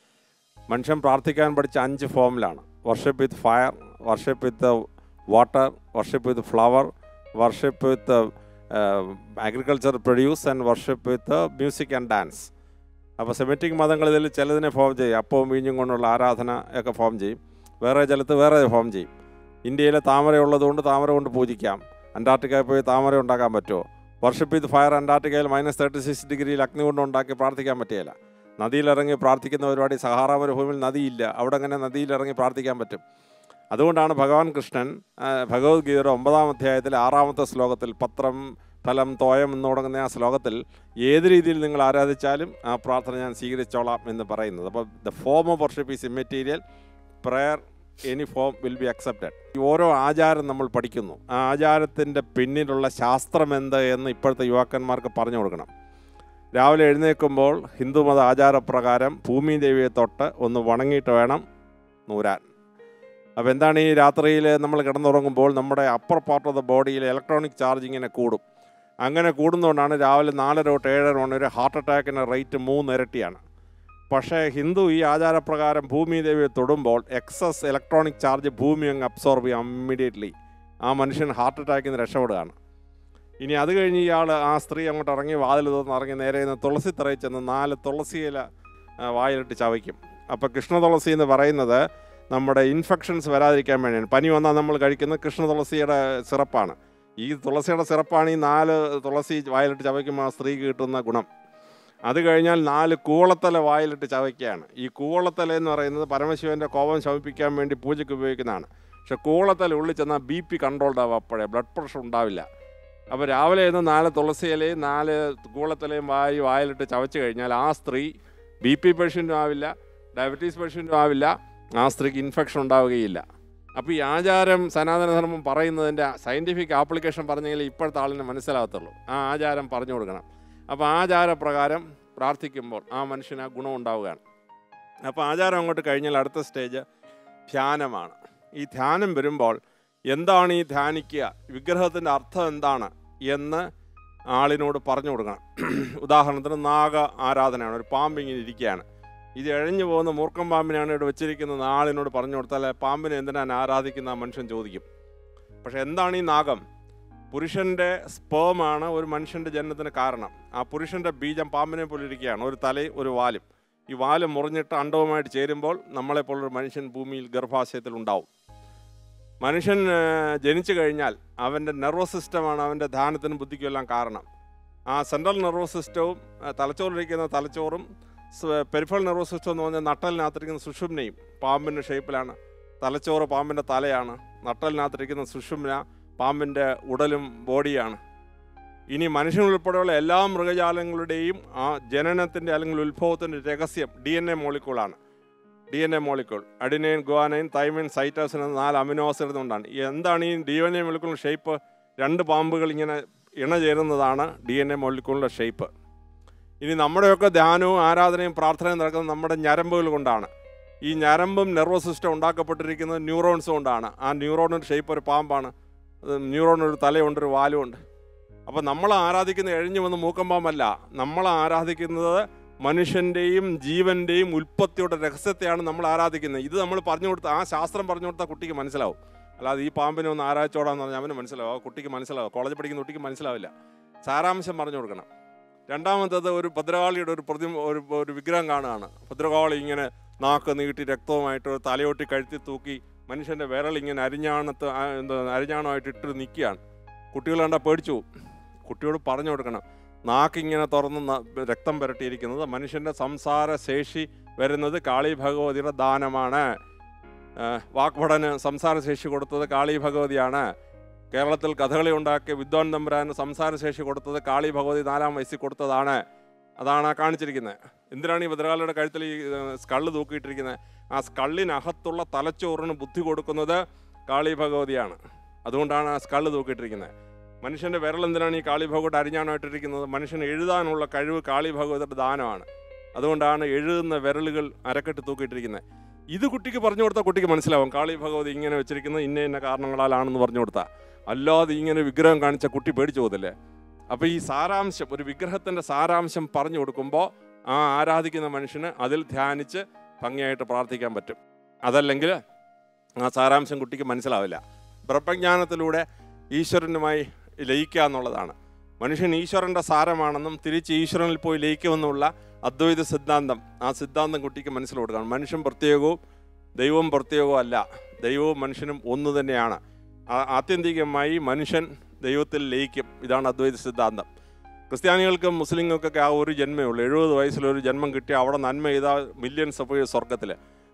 മനുഷ്യൻ പ്രാർത്ഥിക്കാൻ പഠിച്ച അഞ്ച് ഫോമിലാണ് worship with fire worship with water worship with flower worship with agriculture produce and worship with music and dance അപ്പോൾ സെമിറ്റിക് മതങ്ങൾ ഇതിൽ ചിലതിനെ ഫോം ചെയ്യും അപ്പവും വീഞ്ഞും കൊണ്ടുള്ള ആരാധന ഒക്കെ ഫോം ചെയ്യും വേറെ ചിലത്ത് വേറെ ഫോം ചെയ്യും ഇന്ത്യയിലെ താമര ഉള്ളതുകൊണ്ട് താമര കൊണ്ട് പൂജിക്കാം അന്റാർട്ടിക്കയിൽ പോയി താമര ഉണ്ടാക്കാൻ പറ്റുമോ വർഷിപ്പ് വിത്ത് ഫയർ അന്റാർട്ടിക്കയിൽ മൈനസ് തേർട്ടി സിക്സ് ഡിഗ്രിയിൽ അഗ്നി കൊണ്ട് ഉണ്ടാക്കി പ്രാർത്ഥിക്കാൻ പറ്റുകയില്ല നദിയിലിറങ്ങി പ്രാർത്ഥിക്കുന്ന പരിപാടി സഹാറ മരുഭൂമിയിൽ നദിയില്ല അവിടെ അങ്ങനെ നദിയിലിറങ്ങി പ്രാർത്ഥിക്കാൻ പറ്റും അതുകൊണ്ടാണ് ഭഗവാൻ കൃഷ്ണൻ ആ, ഭഗവത്ഗീതയുടെ ഒമ്പതാം അധ്യായത്തിൽ ആറാമത്തെ ശ്ലോകത്തിൽ പത്രം ഫലം തോയം എന്ന് തുടങ്ങുന്ന ആ ശ്ലോകത്തിൽ ഏത് രീതിയിൽ നിങ്ങൾ ആരാധിച്ചാലും ആ പ്രാർത്ഥന ഞാൻ സ്വീകരിച്ചോളാം എന്ന് പറയുന്നത് അപ്പോൾ the form of worship is immaterial prayer any form will be accepted ഈ ഓരോ ആചാരം നമ്മൾ പഠിക്കുന്നു ആ ആചാരത്തിൻ്റെ പിന്നിലുള്ള ശാസ്ത്രം എന്ത് എന്ന് ഇപ്പോഴത്തെ യുവാക്കന്മാർക്ക് പറഞ്ഞു കൊടുക്കണം രാവിലെ എഴുന്നേൽക്കുമ്പോൾ ഹിന്ദുമത ആചാരപ്രകാരം ഭൂമി ദേവിയെ തൊട്ട് ഒന്ന് വണങ്ങിയിട്ട് വേണം നൂരാൻ അപ്പോൾ എന്താണ് ഈ രാത്രിയിൽ നമ്മൾ കിടന്നുറങ്ങുമ്പോൾ നമ്മുടെ അപ്പർ പാർട്ട് ഓഫ് ദ ബോഡിയിൽ ഇലക്ട്രോണിക് ചാർജ് ഇങ്ങനെ കൂടും അങ്ങനെ കൂടുന്നതുകൊണ്ടാണ് രാവിലെ നാലര തൊട്ട് ഏഴര മണി വരെ ഹാർട്ട് അറ്റാക്കിൻ്റെ റേറ്റ് മൂന്നിരട്ടിയാണ് പക്ഷേ ഹിന്ദു ഈ ആചാരപ്രകാരം ഭൂമി ദേവിയെ തൊടുമ്പോൾ എക്സസ് ഇലക്ട്രോണിക് ചാർജ് ഭൂമി അങ്ങ് അബ്സോർബ് ചെയ്യും ഇമ്മീഡിയറ്റ്ലി ആ മനുഷ്യൻ ഹാർട്ട് അറ്റാക്കിൽ നിന്ന് രക്ഷപ്പെടുകയാണ് ഇനി അത് കഴിഞ്ഞ് ഇയാൾ ആ സ്ത്രീ അങ്ങോട്ട് ഇറങ്ങി വാതിൽ തുറന്ന് ഇറങ്ങി നേരെ നിന്ന് തുളസി തറയിൽ ചെന്ന് നാല് തുളസി ഇല ആ, വായിലിട്ട് ചവയ്ക്കും അപ്പോൾ കൃഷ്ണ തുളസി എന്ന് പറയുന്നത് നമ്മുടെ ഇൻഫെക്ഷൻസ് വരാതിരിക്കാൻ വേണ്ടിയാണ് പനി വന്നാൽ നമ്മൾ കഴിക്കുന്ന കൃഷ്ണ തുളസിയുടെ സിറപ്പാണ് ഈ തുളസിയുടെ സിറപ്പാണ് ഈ നാല് തുളസി വായിലിട്ട് ചവയ്ക്കുമ്പോൾ ആ സ്ത്രീക്ക് കിട്ടുന്ന ഗുണം അത് കഴിഞ്ഞാൽ നാല് കൂവളത്തല വായിലിട്ട് ചവയ്ക്കുകയാണ് ഈ കൂവളത്തല എന്ന് പറയുന്നത് പരമശിവൻ്റെ കോപം ശമിപ്പിക്കാൻ വേണ്ടി പൂജയ്ക്ക് ഉപയോഗിക്കുന്നതാണ് പക്ഷെ കൂവളത്തല ഉള്ളിൽ ചെന്നാൽ ബി പി കൺട്രോൾഡ് ആവും അപ്പോഴേ ബ്ലഡ് പ്രഷർ ഉണ്ടാവില്ല അപ്പോൾ രാവിലെ ഇന്ന് നാല് തുളസി ഇലയും നാല് കൂവളത്തലയും വായി വായിലിട്ട് ചവച്ച് കഴിഞ്ഞാൽ ആ സ്ത്രീ ബി പി പേഷ്യൻറ്റും ആവില്ല ഡയബറ്റീസ് പേഷ്യൻറ്റും ആവില്ല ആ സ്ത്രീക്ക് ഇൻഫെക്ഷൻ ഉണ്ടാവുകയില്ല അപ്പോൾ ഈ ആചാരം സനാതനധർമ്മം പറയുന്നതിൻ്റെ സയൻറ്റിഫിക് ആപ്ലിക്കേഷൻ പറഞ്ഞെങ്കിൽ ഇപ്പോഴത്തെ ആളിന് മനസ്സിലാകത്തുള്ളൂ ആ ആചാരം പറഞ്ഞു കൊടുക്കണം അപ്പോൾ ആചാരപ്രകാരം പ്രാർത്ഥിക്കുമ്പോൾ ആ മനുഷ്യന് ആ ഗുണം ഉണ്ടാവുകയാണ് അപ്പോൾ ആചാരം അങ്ങോട്ട് കഴിഞ്ഞാൽ അടുത്ത സ്റ്റേജ് ധ്യാനമാണ് ഈ ധ്യാനം വരുമ്പോൾ എന്താണ് ഈ ധ്യാനിക്കുക വിഗ്രഹത്തിൻ്റെ അർത്ഥം എന്താണ് എന്ന് ആളിനോട് പറഞ്ഞു കൊടുക്കണം ഉദാഹരണത്തിന് നാഗ ആരാധനയാണ് ഒരു പാമ്പ് ഇങ്ങനെ ഇരിക്കുകയാണ് ഇത് എഴഞ്ഞു പോകുന്ന മൂർക്കം പാമ്പിനാണ് ഇവിടെ വെച്ചിരിക്കുന്നത് ആളിനോട് പറഞ്ഞു കൊടുത്താൽ പാമ്പിനെ എന്തിനാണ് ആരാധിക്കുന്ന ആ മനുഷ്യൻ ചോദിക്കും പക്ഷെ എന്താണ് ഈ നാഗം പുരുഷൻ്റെ സ്പേമാണ് ഒരു മനുഷ്യൻ്റെ ജനനത്തിന് കാരണം ആ പുരുഷൻ്റെ ബീജം പാമ്പിനെ പോലെ ഇരിക്കുകയാണ് ഒരു തലയും ഒരു വാലും ഈ വാല് മുറിഞ്ഞിട്ട് അണ്ടവുമായിട്ട് ചേരുമ്പോൾ നമ്മളെപ്പോലൊരു മനുഷ്യൻ ഭൂമിയിൽ ഗർഭാശയത്തിൽ ഉണ്ടാവും മനുഷ്യൻ ആ, ജനിച്ചു കഴിഞ്ഞാൽ അവൻ്റെ നെർവസ് സിസ്റ്റമാണ് അവൻ്റെ ധ്യാനത്തിനും ബുദ്ധിക്കും എല്ലാം കാരണം ആ സെൻട്രൽ നെർവസ് സിസ്റ്റവും ആ, തലച്ചോറിലിരിക്കുന്ന തലച്ചോറും പെരിഫൽ നെർവസ് സിസ്റ്റം എന്ന് പറഞ്ഞാൽ നട്ടലിനകത്തിരിക്കുന്ന സുഷുമ്നയും പാമ്പിൻ്റെ ഷേപ്പിലാണ് തലച്ചോറ് പാമ്പിൻ്റെ തലയാണ് നട്ടലിനകത്തിരിക്കുന്ന സുഷുമ്ന പാമ്പിൻ്റെ ഉടലും ബോഡിയാണ് ഇനി മനുഷ്യൻ ഉൾപ്പെടെയുള്ള എല്ലാ മൃഗജാലങ്ങളുടെയും ആ ജനനത്തിൻ്റെ അല്ലെങ്കിൽ ഉത്ഭവത്തിൻ്റെ രഹസ്യം ഡി എൻ എ മോളിക്കൂളാണ് D N A molecule adenine guanine thymine cytosine എന്ന നാല് അമിനോ ആസിഡ് കൊണ്ടാണ് ഈ എന്താണ് ഈ ഡി എൻ എ മോളിക്കൂളിൻ്റെ ഷേപ്പ് രണ്ട് പാമ്പുകൾ ഇങ്ങനെ ഇണ ചേരുന്നതാണ് ഡി എൻ എ മോളിക്കൂളിൻ്റെ ഷേപ്പ് ഇനി നമ്മുടെയൊക്കെ ധ്യാനവും ആരാധനയും പ്രാർത്ഥനയും നടക്കുന്നത് നമ്മുടെ ഞരമ്പുകൾ കൊണ്ടാണ് ഈ ഞരമ്പും നെർവസ് സിസ്റ്റം ഉണ്ടാക്കപ്പെട്ടിരിക്കുന്നത് ന്യൂറോൺസ് കൊണ്ടാണ് ആ ന്യൂറോണിൻ്റെ ഷേപ്പ് ഒരു പാമ്പാണ് അത് ന്യൂറോണിനൊരു തലയുണ്ട് ഒരു വാലുമുണ്ട് അപ്പോൾ നമ്മൾ ആരാധിക്കുന്ന എഴിഞ്ഞു വന്ന മൂക്കം പാമ്പല്ല നമ്മൾ ആരാധിക്കുന്നത് മനുഷ്യൻ്റെയും ജീവൻ്റെയും ഉൽപ്പത്തിയുടെ രഹസ്യത്തെയാണ് നമ്മൾ ആരാധിക്കുന്നത് ഇത് നമ്മൾ പറഞ്ഞു കൊടുത്ത ആ ശാസ്ത്രം പറഞ്ഞു കൊടുത്താൽ കുട്ടിക്ക് മനസ്സിലാവും അല്ലാതെ ഈ പാമ്പിനെ ഒന്ന് ആരാധിച്ചോടാന്ന് പറഞ്ഞാൽ അവന് മനസ്സിലാവും ആ കുട്ടിക്ക് മനസ്സിലാവും കോളേജിൽ പഠിക്കുന്ന കുട്ടിക്ക് മനസ്സിലാവില്ല സാരാംശം പറഞ്ഞു കൊടുക്കണം രണ്ടാമത്തത് ഒരു ഭദ്രകാളിയുടെ ഒരു പ്രതി ഒരു ഒരു വിഗ്രഹം കാണുകയാണ് ഭദ്രകാളി ഇങ്ങനെ നാക്ക് നീട്ടി രക്തവുമായിട്ട് ഒരു തലയൊട്ടി കഴുത്തി തൂക്കി മനുഷ്യൻ്റെ വിരൽ ഇങ്ങനെ അരിഞ്ഞാണത്ത് ആ, എന്താ അരിഞ്ഞാണമായിട്ട് ഇട്ട് നിൽക്കുകയാണ് കുട്ടികൾ കണ്ടാൽ പേടിച്ചു പോകും കുട്ടിയോട് പറഞ്ഞു കൊടുക്കണം നാക്കിങ്ങനെ തുറന്ന് ന- രക്തം പുരട്ടിയിരിക്കുന്നത് മനുഷ്യൻ്റെ സംസാര ശേഷി വരുന്നത് കാളി ഭഗവതിയുടെ ദാനമാണ് ഏഹ് വാക്പടന് സംസാരശേഷി കൊടുത്തത് കാളി ഭഗവതിയാണ് കേരളത്തിൽ കഥകളി ഉണ്ടാക്കിയ വിദ്വാൻ തമ്പുരാന് സംസാരശേഷി കൊടുത്തത് കാളി ഭഗവതി നാലാം വയസ്സിൽ കൊടുത്തതാണ് അതാണ് ആ കാണിച്ചിരിക്കുന്നത് എന്തിനാണ് ഈ ഭദ്രകാളിയുടെ കഴുത്തിൽ ഈ സ്കള്ള് തൂക്കിയിട്ടിരിക്കുന്നത് ആ സ്കള്ളിനകത്തുള്ള തലച്ചോറിന് ബുദ്ധി കൊടുക്കുന്നത് കാളി ഭഗവതിയാണ് അതുകൊണ്ടാണ് ആ സ്കള്ള് തൂക്കിയിട്ടിരിക്കുന്നത് മനുഷ്യൻ്റെ വിരലെന്തിനാണ് ഈ കാളി ഭഗവത് അരിഞ്ഞാണായിട്ടിരിക്കുന്നത് മനുഷ്യന് എഴുതാനുള്ള കഴിവ് കാളി ഭഗവതിയുടെ ദാനമാണ് അതുകൊണ്ടാണ് എഴുതുന്ന വിരലുകൾ അരക്കെട്ട് തൂക്കിയിട്ടിരിക്കുന്നത് ഇത് കുട്ടിക്ക് പറഞ്ഞു കൊടുത്താൽ കുട്ടിക്ക് മനസ്സിലാവും കാളി ഭഗവതി ഇങ്ങനെ വെച്ചിരിക്കുന്നത് ഇന്ന ഇന്ന കാരണങ്ങളാലാണെന്ന് പറഞ്ഞു കൊടുത്താൽ അല്ലാതെ ഇങ്ങനെ വിഗ്രഹം കാണിച്ച കുട്ടി പേടിച്ചു പോകത്തില്ലേ അപ്പോൾ ഈ സാരാംശം ഒരു വിഗ്രഹത്തിൻ്റെ സാരാംശം പറഞ്ഞു കൊടുക്കുമ്പോൾ ആ ആരാധിക്കുന്ന മനുഷ്യന് അതിൽ ധ്യാനിച്ച് ഭംഗിയായിട്ട് പ്രാർത്ഥിക്കാൻ പറ്റും അതല്ലെങ്കിൽ ആ സാരാംശം കുട്ടിക്ക് മനസ്സിലാവില്ല ബ്രഹ്മജ്ഞാനത്തിലൂടെ ഈശ്വരനുമായി ലയിക്കുക എന്നുള്ളതാണ് മനുഷ്യൻ ഈശ്വരൻ്റെ സാരമാണെന്നും തിരിച്ച് ഈശ്വരനിൽ പോയി ലയിക്കുമെന്നുള്ള അദ്വൈത സിദ്ധാന്തം ആ സിദ്ധാന്തം കുട്ടിക്ക് മനസ്സിൽ കൊടുക്കണം മനുഷ്യൻ പ്രത്യേകവും ദൈവം പ്രത്യേകവും അല്ല ദൈവവും മനുഷ്യനും ഒന്ന് തന്നെയാണ് ആ- ആത്യന്തികമായി മനുഷ്യൻ ദൈവത്തിൽ ലയിക്കും ഇതാണ് അദ്വൈത സിദ്ധാന്തം ക്രിസ്ത്യാനികൾക്കും മുസ്ലിങ്ങൾക്കൊക്കെ ആ ഒരു ജന്മേ ഉള്ളൂ എഴുപത് വയസ്സിലൊരു ജന്മം കിട്ടിയാൽ അവിടെ നന്മ ചെയ്താൽ മില്യൺസ് ഓഫ് ഇയേഴ്സ് സ്വർഗത്തിൽ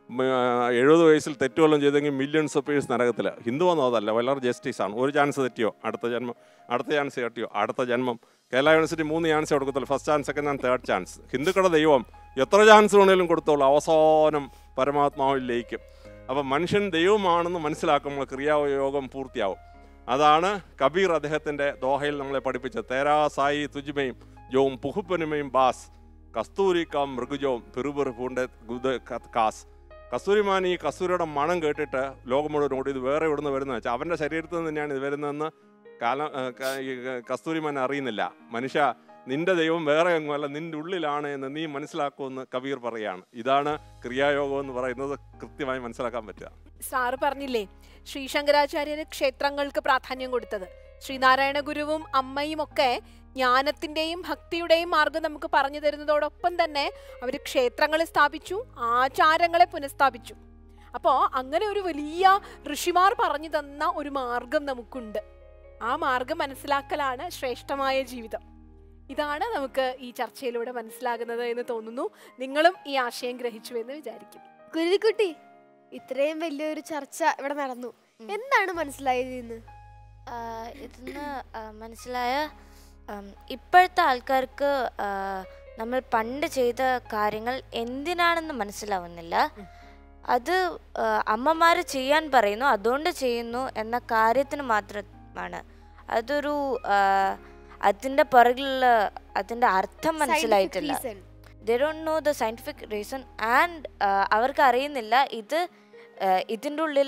എഴുപത് വയസ്സിൽ തെറ്റുവല്ലം ചെയ്തെങ്കിൽ മില്യൺസ് ഓഫ് ഇയേഴ്സ് നരകത്തിൽ ഹിന്ദു ഒന്നും അതല്ല വളരെ ജസ്റ്റിസാണ് ഒരു ചാൻസ് തെറ്റിയോ അടുത്ത ജന്മം അടുത്ത ചാൻസ് തെറ്റിയോ അടുത്ത ജന്മം കേരള യൂണിവേഴ്സിറ്റി മൂന്ന് ചാൻസ് കൊടുക്കത്തുള്ളൂ first chance second and third chance ഹിന്ദുക്കളുടെ ദൈവം എത്ര ചാൻസ് വേണേലും കൊടുത്തോളൂ അവസാനം പരമാത്മാവിൽ ലയിക്കും അപ്പം മനുഷ്യൻ ദൈവമാണെന്ന് മനസ്സിലാക്കുമ്പോൾ ക്രിയായോഗം പൂർത്തിയാവും അതാണ് കബീർ അദ്ദേഹത്തിൻ്റെ ദോഹയിൽ നമ്മളെ പഠിപ്പിച്ചത് തേരാ സായി തുജിമയും ജോം പുഹുപ്പനുമയും ബാസ് കസ്തൂരി കാം മൃഗുജോം പിറുപിറു പൂണ്ടെ ഗുദ ക- കാസ് കസ്തൂരിമാൻ ഈ കസ്തൂരിയുടെ മണം കേട്ടിട്ട് ലോകം മുഴുവൻ ഓടി ഇത് വേറെ ഇവിടുന്ന് വരുന്നത് വെച്ചാൽ അവൻ്റെ ശരീരത്തിൽ നിന്ന് തന്നെയാണ് ഇത് വരുന്നതെന്ന് കാലം ഏ, ക- ഈ കസ്തൂരിമാൻ അറിയുന്നില്ല മനുഷ്യ നിന്റെ ദൈവം വേറെ എങ്ങുമല്ല നിന്റെ ഉള്ളിലാണ് എന്ന് നീ മനസ്സിലാക്കുമെന്ന് കബീർ പറയാണ് ഇതാണ് ക്രിയായോഗം എന്ന് പറയുന്നത് കൃത്യമായി മനസ്സിലാക്കാൻ പറ്റുക സാറ് പറഞ്ഞില്ലേ ശ്രീ ശങ്കരാചാര്യര് ക്ഷേത്രങ്ങൾക്ക് പ്രാധാന്യം കൊടുത്തത് ശ്രീനാരായണ ഗുരുവും അമ്മയും ഒക്കെ ജ്ഞാനത്തിന്റെയും ഭക്തിയുടെയും മാർഗം നമുക്ക് പറഞ്ഞു തരുന്നതോടൊപ്പം തന്നെ അവർ ക്ഷേത്രങ്ങൾ സ്ഥാപിച്ചു ആചാരങ്ങളെ പുനഃസ്ഥാപിച്ചു അപ്പോൾ അങ്ങനെ ഒരു വലിയ ഋഷിമാർ പറഞ്ഞു തന്ന ഒരു മാർഗം നമുക്കുണ്ട് ആ മാർഗം മനസ്സിലാക്കലാണ് ശ്രേഷ്ഠമായ ജീവിതം ഇതാണ് നമുക്ക് ഈ ചർച്ചയിലൂടെ മനസ്സിലാകുന്നത് എന്ന് തോന്നുന്നു നിങ്ങളും ഈ ആശയം ഗ്രഹിച്ചു എന്ന് വിചാരിക്കും കുരുവിക്കുട്ടി ഇത്രയും വലിയൊരു ചർച്ച ഇവിടെ നടന്നു ഉം. എന്താണ് മനസ്സിലായത് ഇന്ന് ആ, ഇതിന്ന് ആ, മനസ്സിലായ ആം, ഇപ്പോഴത്തെ ആൾക്കാർക്ക് ആ, നമ്മൾ പണ്ട് ചെയ്ത കാര്യങ്ങൾ എന്തിനാണെന്ന് മനസ്സിലാവുന്നില്ല അത് അമ്മമാർ ചെയ്യാൻ പറയുന്നു അതുകൊണ്ട് ചെയ്യുന്നു എന്ന കാര്യത്തിന് മാത്രമാണ് അതൊരു ആ, അതിൻ്റെ പുറകിലുള്ള അതിൻ്റെ അർത്ഥം മനസ്സിലായിട്ടില്ല Scientific reason. They don't know the scientific reason and അവർക്ക് അറിയുന്നില്ല ഇത് ഇതിൻ്റെ ഉള്ളിൽ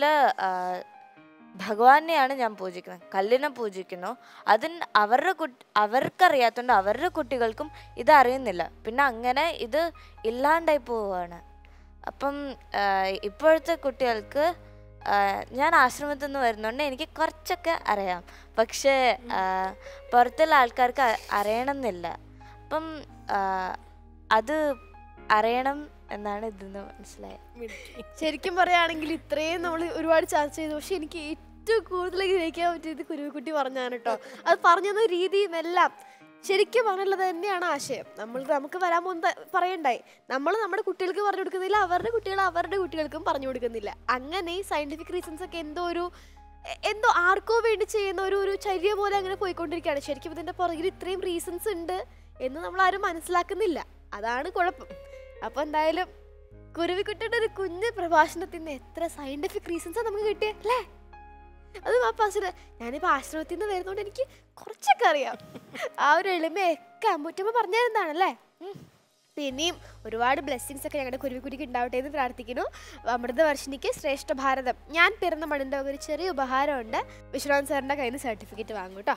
ഭഗവാനെയാണ് ഞാൻ പൂജിക്കുന്നത് കല്ലിനെ പൂജിക്കുന്നു അതിന് അവരുടെ കുട്ടി അവർക്കറിയാത്തതുകൊണ്ട് അവരുടെ കുട്ടികൾക്കും ഇത് അറിയുന്നില്ല പിന്നെ അങ്ങനെ ഇത് ഇല്ലാണ്ടായി പോവുകയാണ് അപ്പം ആ, ഇപ്പോഴത്തെ കുട്ടികൾക്ക് ആ, ഞാൻ ആശ്രമത്തിൽ നിന്ന് വരുന്നതുകൊണ്ട് എനിക്ക് കുറച്ചൊക്കെ അറിയാം പക്ഷേ ആ, പുറത്തുള്ള ആൾക്കാർക്ക് അ- അറിയണമെന്നില്ല അപ്പം ആ, അത് അറിയണം എന്നാണ് ഇതിന്ന് മനസ്സിലായത് ശരിക്കും പറയുകയാണെങ്കിൽ ഇത്രയും നമ്മൾ ഒരുപാട് ചർച്ച ചെയ്തു പക്ഷെ എനിക്ക് ഏറ്റവും കൂടുതൽ ഗ്രഹിക്കാൻ പറ്റിയത് കുരുവിക്കുട്ടി പറഞ്ഞാണ് കേട്ടോ അത് പറഞ്ഞ രീതിയും എല്ലാം ശരിക്കും പറഞ്ഞുള്ളത് തന്നെയാണ് ആശയം നമ്മൾ നമുക്ക് വരാൻ പോകുന്ന പറയണ്ടായി നമ്മൾ നമ്മുടെ കുട്ടികൾക്ക് പറഞ്ഞു കൊടുക്കുന്നില്ല അവരുടെ കുട്ടികൾ അവരുടെ കുട്ടികൾക്കും പറഞ്ഞു കൊടുക്കുന്നില്ല അങ്ങനെ ഈ സയന്റിഫിക് റീസൺസ് ഒക്കെ എന്തോ ഒരു എ- എന്തോ ആർക്കോ വേണ്ടി ചെയ്യുന്ന ഒരു ഒരു ചര്യ പോലെ അങ്ങനെ പോയിക്കൊണ്ടിരിക്കുകയാണ് ശരിക്കും ഇതിന്റെ പുറകിൽ ഇത്രയും റീസൺസ് ഉണ്ട് എന്ന് നമ്മൾ ആരും മനസ്സിലാക്കുന്നില്ല അതാണ് കുഴപ്പം അപ്പൊ എന്തായാലും കുരുവിക്കുട്ടിയുടെ ഒരു കുഞ്ഞ് പ്രഭാഷണത്തിൽ നിന്ന് എത്ര സയന്റിഫിക് റീസൺസാണ് നമുക്ക് കിട്ടിയേ അല്ലേ അത് ആ പാസിന് ഞാനിപ്പോൾ ആശ്രമത്തിൽ നിന്ന് വരുന്നതുകൊണ്ട് എനിക്ക് കുറച്ചൊക്കെ അറിയാം ആ ഒരു എളിമയൊക്കെ അമ്മൂറ്റമ്മ പറഞ്ഞു തരുന്നതാണല്ലേ ഉം. ഇനിയും ഒരുപാട് ബ്ലെസ്സിങ്സ് ഒക്കെ ഞങ്ങളുടെ കുരുവിക്കുട്ടിക്ക് ഉണ്ടാവട്ടെ എന്ന് പ്രാർത്ഥിക്കുന്നു അമൃതവർഷിനിക്ക് ശ്രേഷ്ഠ ഭാരതം ഞാൻ പിറന്ന മണ്ണിൻ്റെ ഒരു ചെറിയ ഉപഹാരമുണ്ട് വിശ്വനാഥ് സാറിൻ്റെ കയ്യിൽ നിന്ന് സർട്ടിഫിക്കറ്റ് വാങ്ങും കേട്ടോ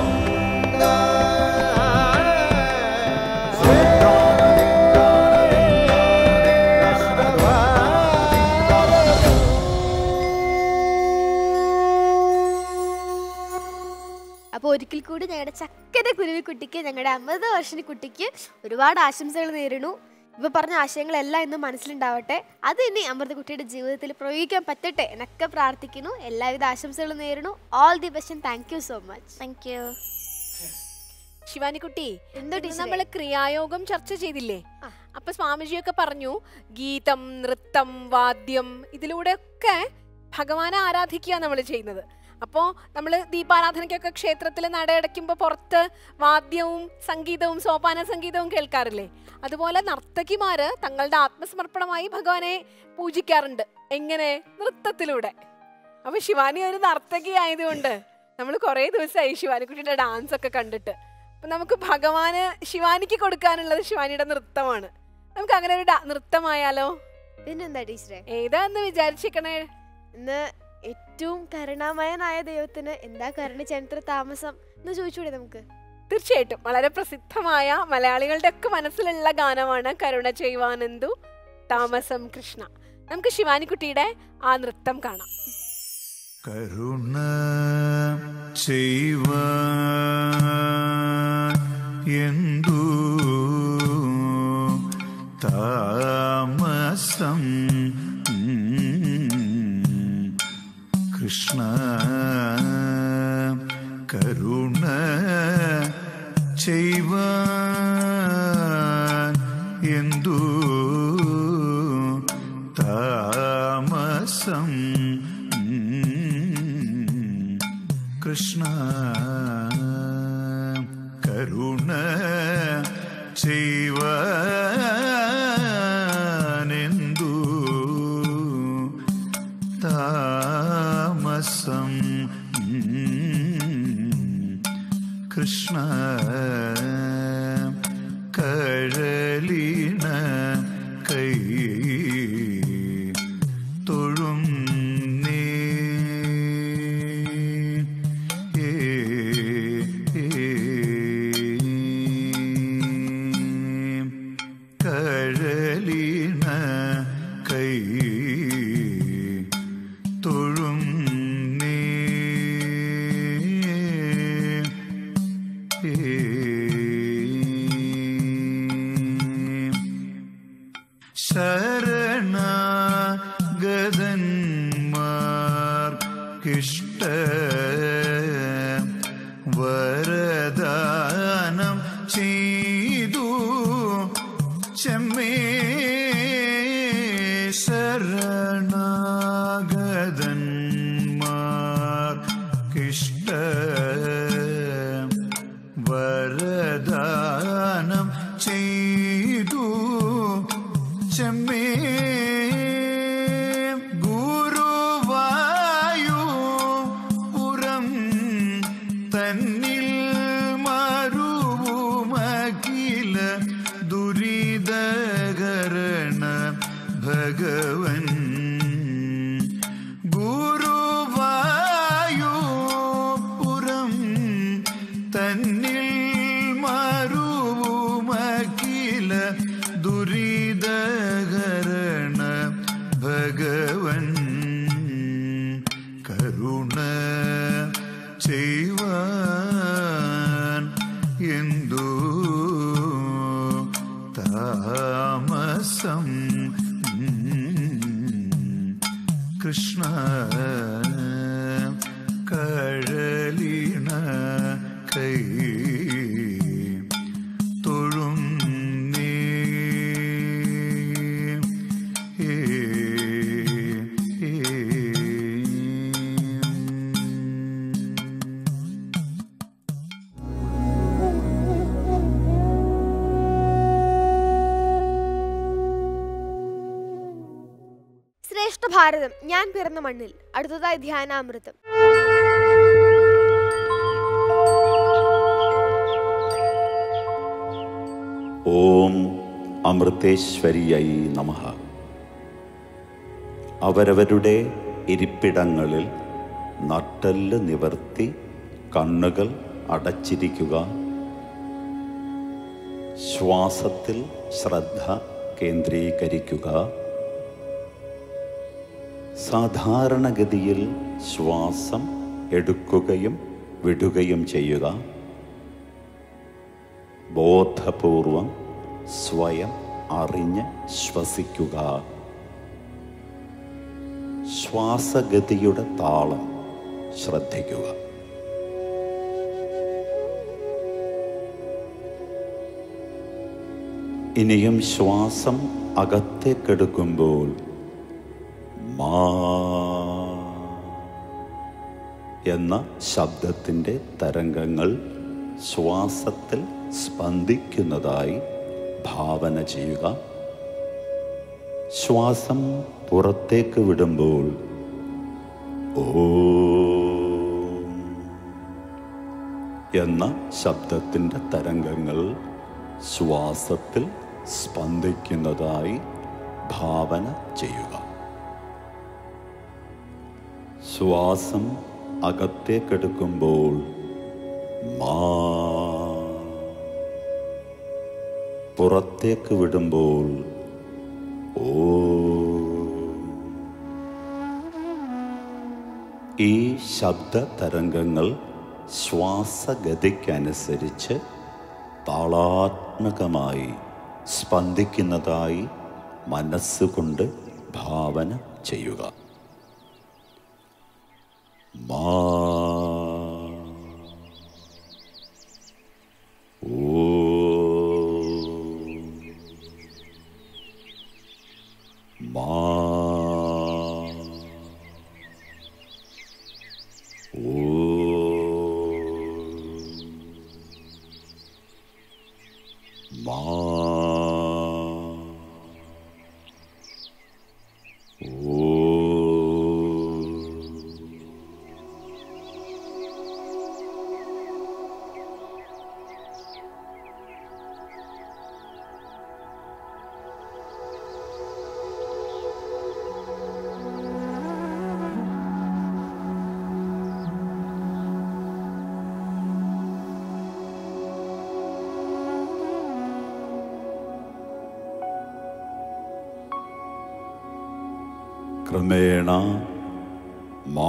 അപ്പോൾ ഒരിക്കൽ കൂടി ഞങ്ങളുടെ ചക്കര കുരുവിക്കുട്ടിക്ക് ഞങ്ങളുടെ അമൃത വർഷിനി കുട്ടിക്ക് ഒരുപാട് ആശംസകൾ നേരുന്നു ഇപ്പൊ പറഞ്ഞ ആശയങ്ങളെല്ലാം ഇന്ന് മനസ്സിലുണ്ടാവട്ടെ അത് ഇനി അമൃതകുട്ടിയുടെ ജീവിതത്തിൽ പ്രയോഗിക്കാൻ പറ്റട്ടെ എന്നൊക്കെ പ്രാർത്ഥിക്കുന്നു എല്ലാവിധ ആശംസകളും നേരുന്നു all the best thank you so much thank you ശിവാനിക്കുട്ടി എന്തോ ഇന്ന് ടീച്ചറേ? നമ്മൾ ക്രിയായോഗം ചർച്ച ചെയ്തില്ലേ ആ. അപ്പൊ സ്വാമിജിയൊക്കെ പറഞ്ഞു ഗീതം നൃത്തം വാദ്യം ഇതിലൂടെയൊക്കെ ഭഗവാനെ ആരാധിക്കുക നമ്മൾ ചെയ്യുന്നത് അപ്പോൾ നമ്മൾ ദീപാരാധനയ്ക്കൊക്കെ ക്ഷേത്രത്തിൽ നടയടയ്ക്കുമ്പോൾ പുറത്ത് വാദ്യവും സംഗീതവും സോപാന സംഗീതവും കേൾക്കാറില്ലേ അതുപോലെ നർത്തകിമാര് തങ്ങളുടെ ആത്മസമർപ്പണമായി ഭഗവാനെ പൂജിക്കാറുണ്ട് എങ്ങനെ നൃത്തത്തിലൂടെ അപ്പൊ ശിവാനി ഒരു നർത്തകി ആയതുകൊണ്ട് നമ്മൾ കുറേ ദിവസമായി ശിവാനിക്കുട്ടിയുടെ ഡാൻസ് ഒക്കെ കണ്ടിട്ട് അപ്പൊ നമുക്ക് ഭഗവാന് ശിവാനിക്ക് കൊടുക്കാനുള്ളത് ശിവാനിയുടെ നൃത്തമാണ് നമുക്ക് അങ്ങനെ ഒരു ഡാ- നൃത്തമായാലോ പിന്നെന്താ ടീച്ചറെ ഏതാന്ന് വിചാരിച്ചിരിക്കണേ ഇന്ന് ഏറ്റവും കരുണാമയനായ ദൈവത്തിന് എന്താ കരുണ ചരിത്ര താമസം എന്ന് ചോദിച്ചൂടെ നമുക്ക് തീർച്ചയായിട്ടും വളരെ പ്രസിദ്ധമായ മലയാളികളുടെ ഒക്കെ മനസ്സിലുള്ള ഗാനമാണ് കരുണ ചെയ്യുവാനെന്തു താമസം കൃഷ്ണ നമുക്ക് ശിവാനിക്കുട്ടിയുടെ ആ നൃത്തം കാണാം കരുണ ചെയ്വ എന്തു താമസം കൃഷ്ണ കരുണ ചെയ്വ എന്തു താമസം കൃഷ്ണ കരുണ ചെയ്വനെന്തു താമസം കൃഷ്ണ കഴലിന കൈ തൊഴും നീ ഏ, ഏ, കഴലിന കൈ തൊഴും നീ ശരണഗതന്മാർക്കിഷ്ട വരദാനം ചെയ്തു ചെമ്മേ ശരണാഗതന്മാർക്കിഷ്ട വരദാനം ചെയ്തു ചെമ്മേ ഗുരുവായു പുറം തന്നിൽ മരുവുമകില ദുരിതകരണ ഭഗവൻ ഗുരുവായു പുറം തന്നിൽ മരുവുമകില ദുരിതകരണ ഭഗവൻ കരുണ ചെയ്യുവാൻ എന്തു താമസം കൃഷ്ണ കഴലിണ കൈ തൊഴും നീ ഏ, ഏ, ശ്രേഷ്ഠ ഭാരതം ഞാൻ പിറന്ന മണ്ണിൽ അടുത്തതായി ധ്യാനാമൃതം ഓം അമൃതേശ്വരിയായി നമ അവരവരുടെ ഇരിപ്പിടങ്ങളിൽ നട്ടെല്ല് നിവർത്തി കണ്ണുകൾ അടച്ചിരിക്കുക ശ്വാസത്തിൽ ശ്രദ്ധ കേന്ദ്രീകരിക്കുക സാധാരണഗതിയിൽ ശ്വാസം എടുക്കുകയും വിടുകയും ചെയ്യുക ബോധപൂർവം സ്വയം അറിഞ്ഞ് ശ്വസിക്കുക ശ്വാസഗതിയുടെ താളം ശ്രദ്ധിക്കുക ഇനിയും ശ്വാസം അകത്തേക്കെടുക്കുമ്പോൾ മാ എന്ന ശബ്ദത്തിൻ്റെ തരംഗങ്ങൾ ശ്വാസത്തിൽ സ്പന്ദിക്കുന്നതായി ഭാവന ചെയ്യുക ശ്വാസം പുറത്തേക്ക് വിടുമ്പോൾ ഓ എന്ന ശബ്ദത്തിൻ്റെ തരംഗങ്ങൾ ശ്വാസത്തിൽ സ്പന്ദിക്കുന്നതായി ഭാവന ചെയ്യുക ശ്വാസം അകത്തേക്കെടുക്കുമ്പോൾ മാ പുറത്തേക്ക് വിടുമ്പോൾ ഓ ഈ ശബ്ദ തരംഗങ്ങൾ ശ്വാസഗതിക്കനുസരിച്ച് താളാത്മകമായി സ്പന്ദിക്കുന്നതായി മനസ്സുകൊണ്ട് ഭാവന ചെയ്യുക മാ ഓ മാ ഓ മാ ഓ ക്രമേണ മാ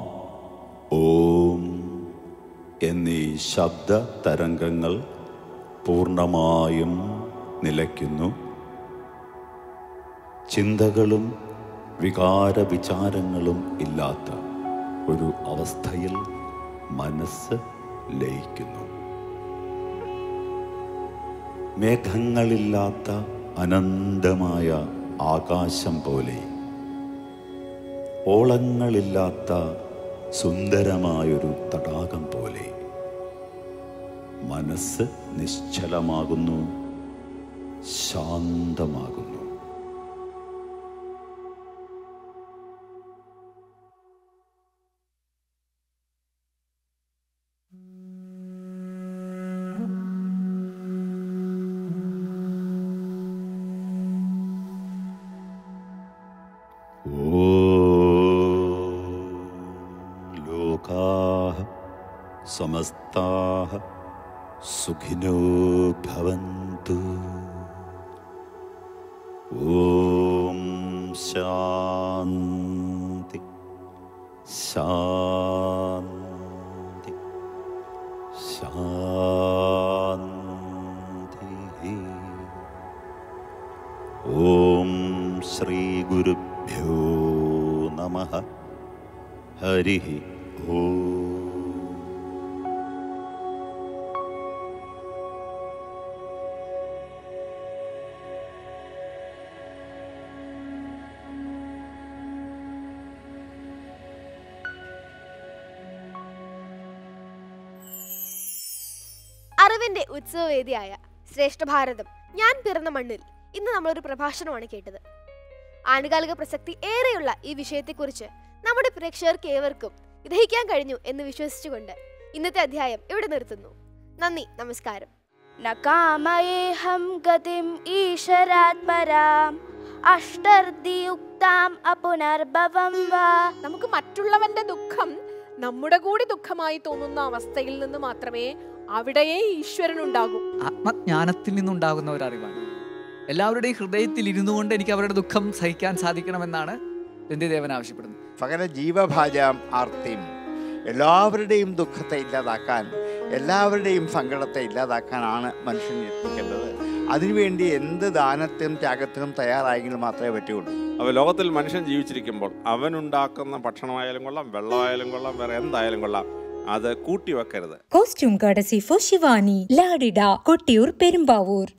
ഓം എന്നീ ശബ്ദ തരംഗങ്ങൾ പൂർണ്ണമായും നിലയ്ക്കുന്നു ചിന്തകളും വികാര വിചാരങ്ങളും ഇല്ലാത്ത ഒരു അവസ്ഥയിൽ മനസ്സ് ലയിക്കുന്നു മേഘങ്ങളില്ലാത്ത അനന്തമായ ആകാശം പോലെ ഓളങ്ങളില്ലാത്ത സുന്ദരമായൊരു തടാകം പോലെ മനസ്സ് നിശ്ചലമാകുന്നു ശാന്തമാകുന്നു ॐ लोकाः समस्ताः सुखिनो भवन्तु ॐ शान्ति शान्ति शान्तिः ॐ श्रीगुरुभ्यो नमः हरिः ॐ അറിവിന്റെ ഉത്സവവേദിയായ ശ്രേഷ്ഠ ഭാരതം ഞാൻ പിറന്ന മണ്ണിൽ ഇന്ന് നമ്മളൊരു പ്രഭാഷണമാണ് കേട്ടത് ആനുകാലിക പ്രസക്തി ഏറെയുള്ള ഈ വിഷയത്തെക്കുറിച്ച് നമ്മുടെ പ്രേക്ഷകർക്ക് ഏവർക്കും ഗ്രഹിക്കാൻ കഴിഞ്ഞു എന്ന് വിശ്വസിച്ചുകൊണ്ട് ഇന്നത്തെ അധ്യായം ഇവിടെ നിർത്തുന്നു നന്ദി നമസ്കാരം न कामयेऽहं गतिम् ईश्वरात् पराम् अष्टर्दियुक्ताम् अपुनर्भवं वा നമുക്ക് മറ്റുള്ളവന്റെ ദുഃഖം നമ്മുടെ കൂടി ദുഃഖമായി തോന്നുന്ന അവസ്ഥയിൽ നിന്ന് മാത്രമേ അവിടെയേ ഈശ്വരൻ ഉണ്ടാകൂ ആത്മജ്ഞാനത്തിൽ നിന്നുണ്ടാകുന്ന ഒരു അറിവാണ് എല്ലാവരുടെയും ഹൃദയത്തിൽ ഇരുന്നു കൊണ്ട് എനിക്ക് അവരുടെ ദുഃഖം സഹിക്കാൻ സാധിക്കണമെന്നാണ് രന്തിദേവൻ ആവശ്യപ്പെടുന്നത് പകര ജീവഭാജാം ആർത്തിയും എല്ലാവരുടെയും ദുഃഖത്തെ ഇല്ലാതാക്കാൻ എല്ലാവരുടെയും സങ്കടത്തെ ഇല്ലാതാക്കാനാണ് മനുഷ്യൻ യത്നിക്കേണ്ടത് അതിനുവേണ്ടി എന്ത് ദാനത്തിനും ത്യാഗത്തിനും തയ്യാറായെങ്കിൽ മാത്രമേ പറ്റുകയുള്ളൂ അപ്പോൾ ലോകത്തിൽ മനുഷ്യൻ ജീവിച്ചിരിക്കുമ്പോൾ അവനുണ്ടാക്കുന്ന ഭക്ഷണമായാലും കൊള്ളാം വെള്ളമായാലും കൊള്ളാം വേറെ എന്തായാലും കൊള്ളാം അത് കൂട്ടി വെക്കരുത് Costume courtesy for Shivani, Ladida, Kottiyur, Perumbavoor.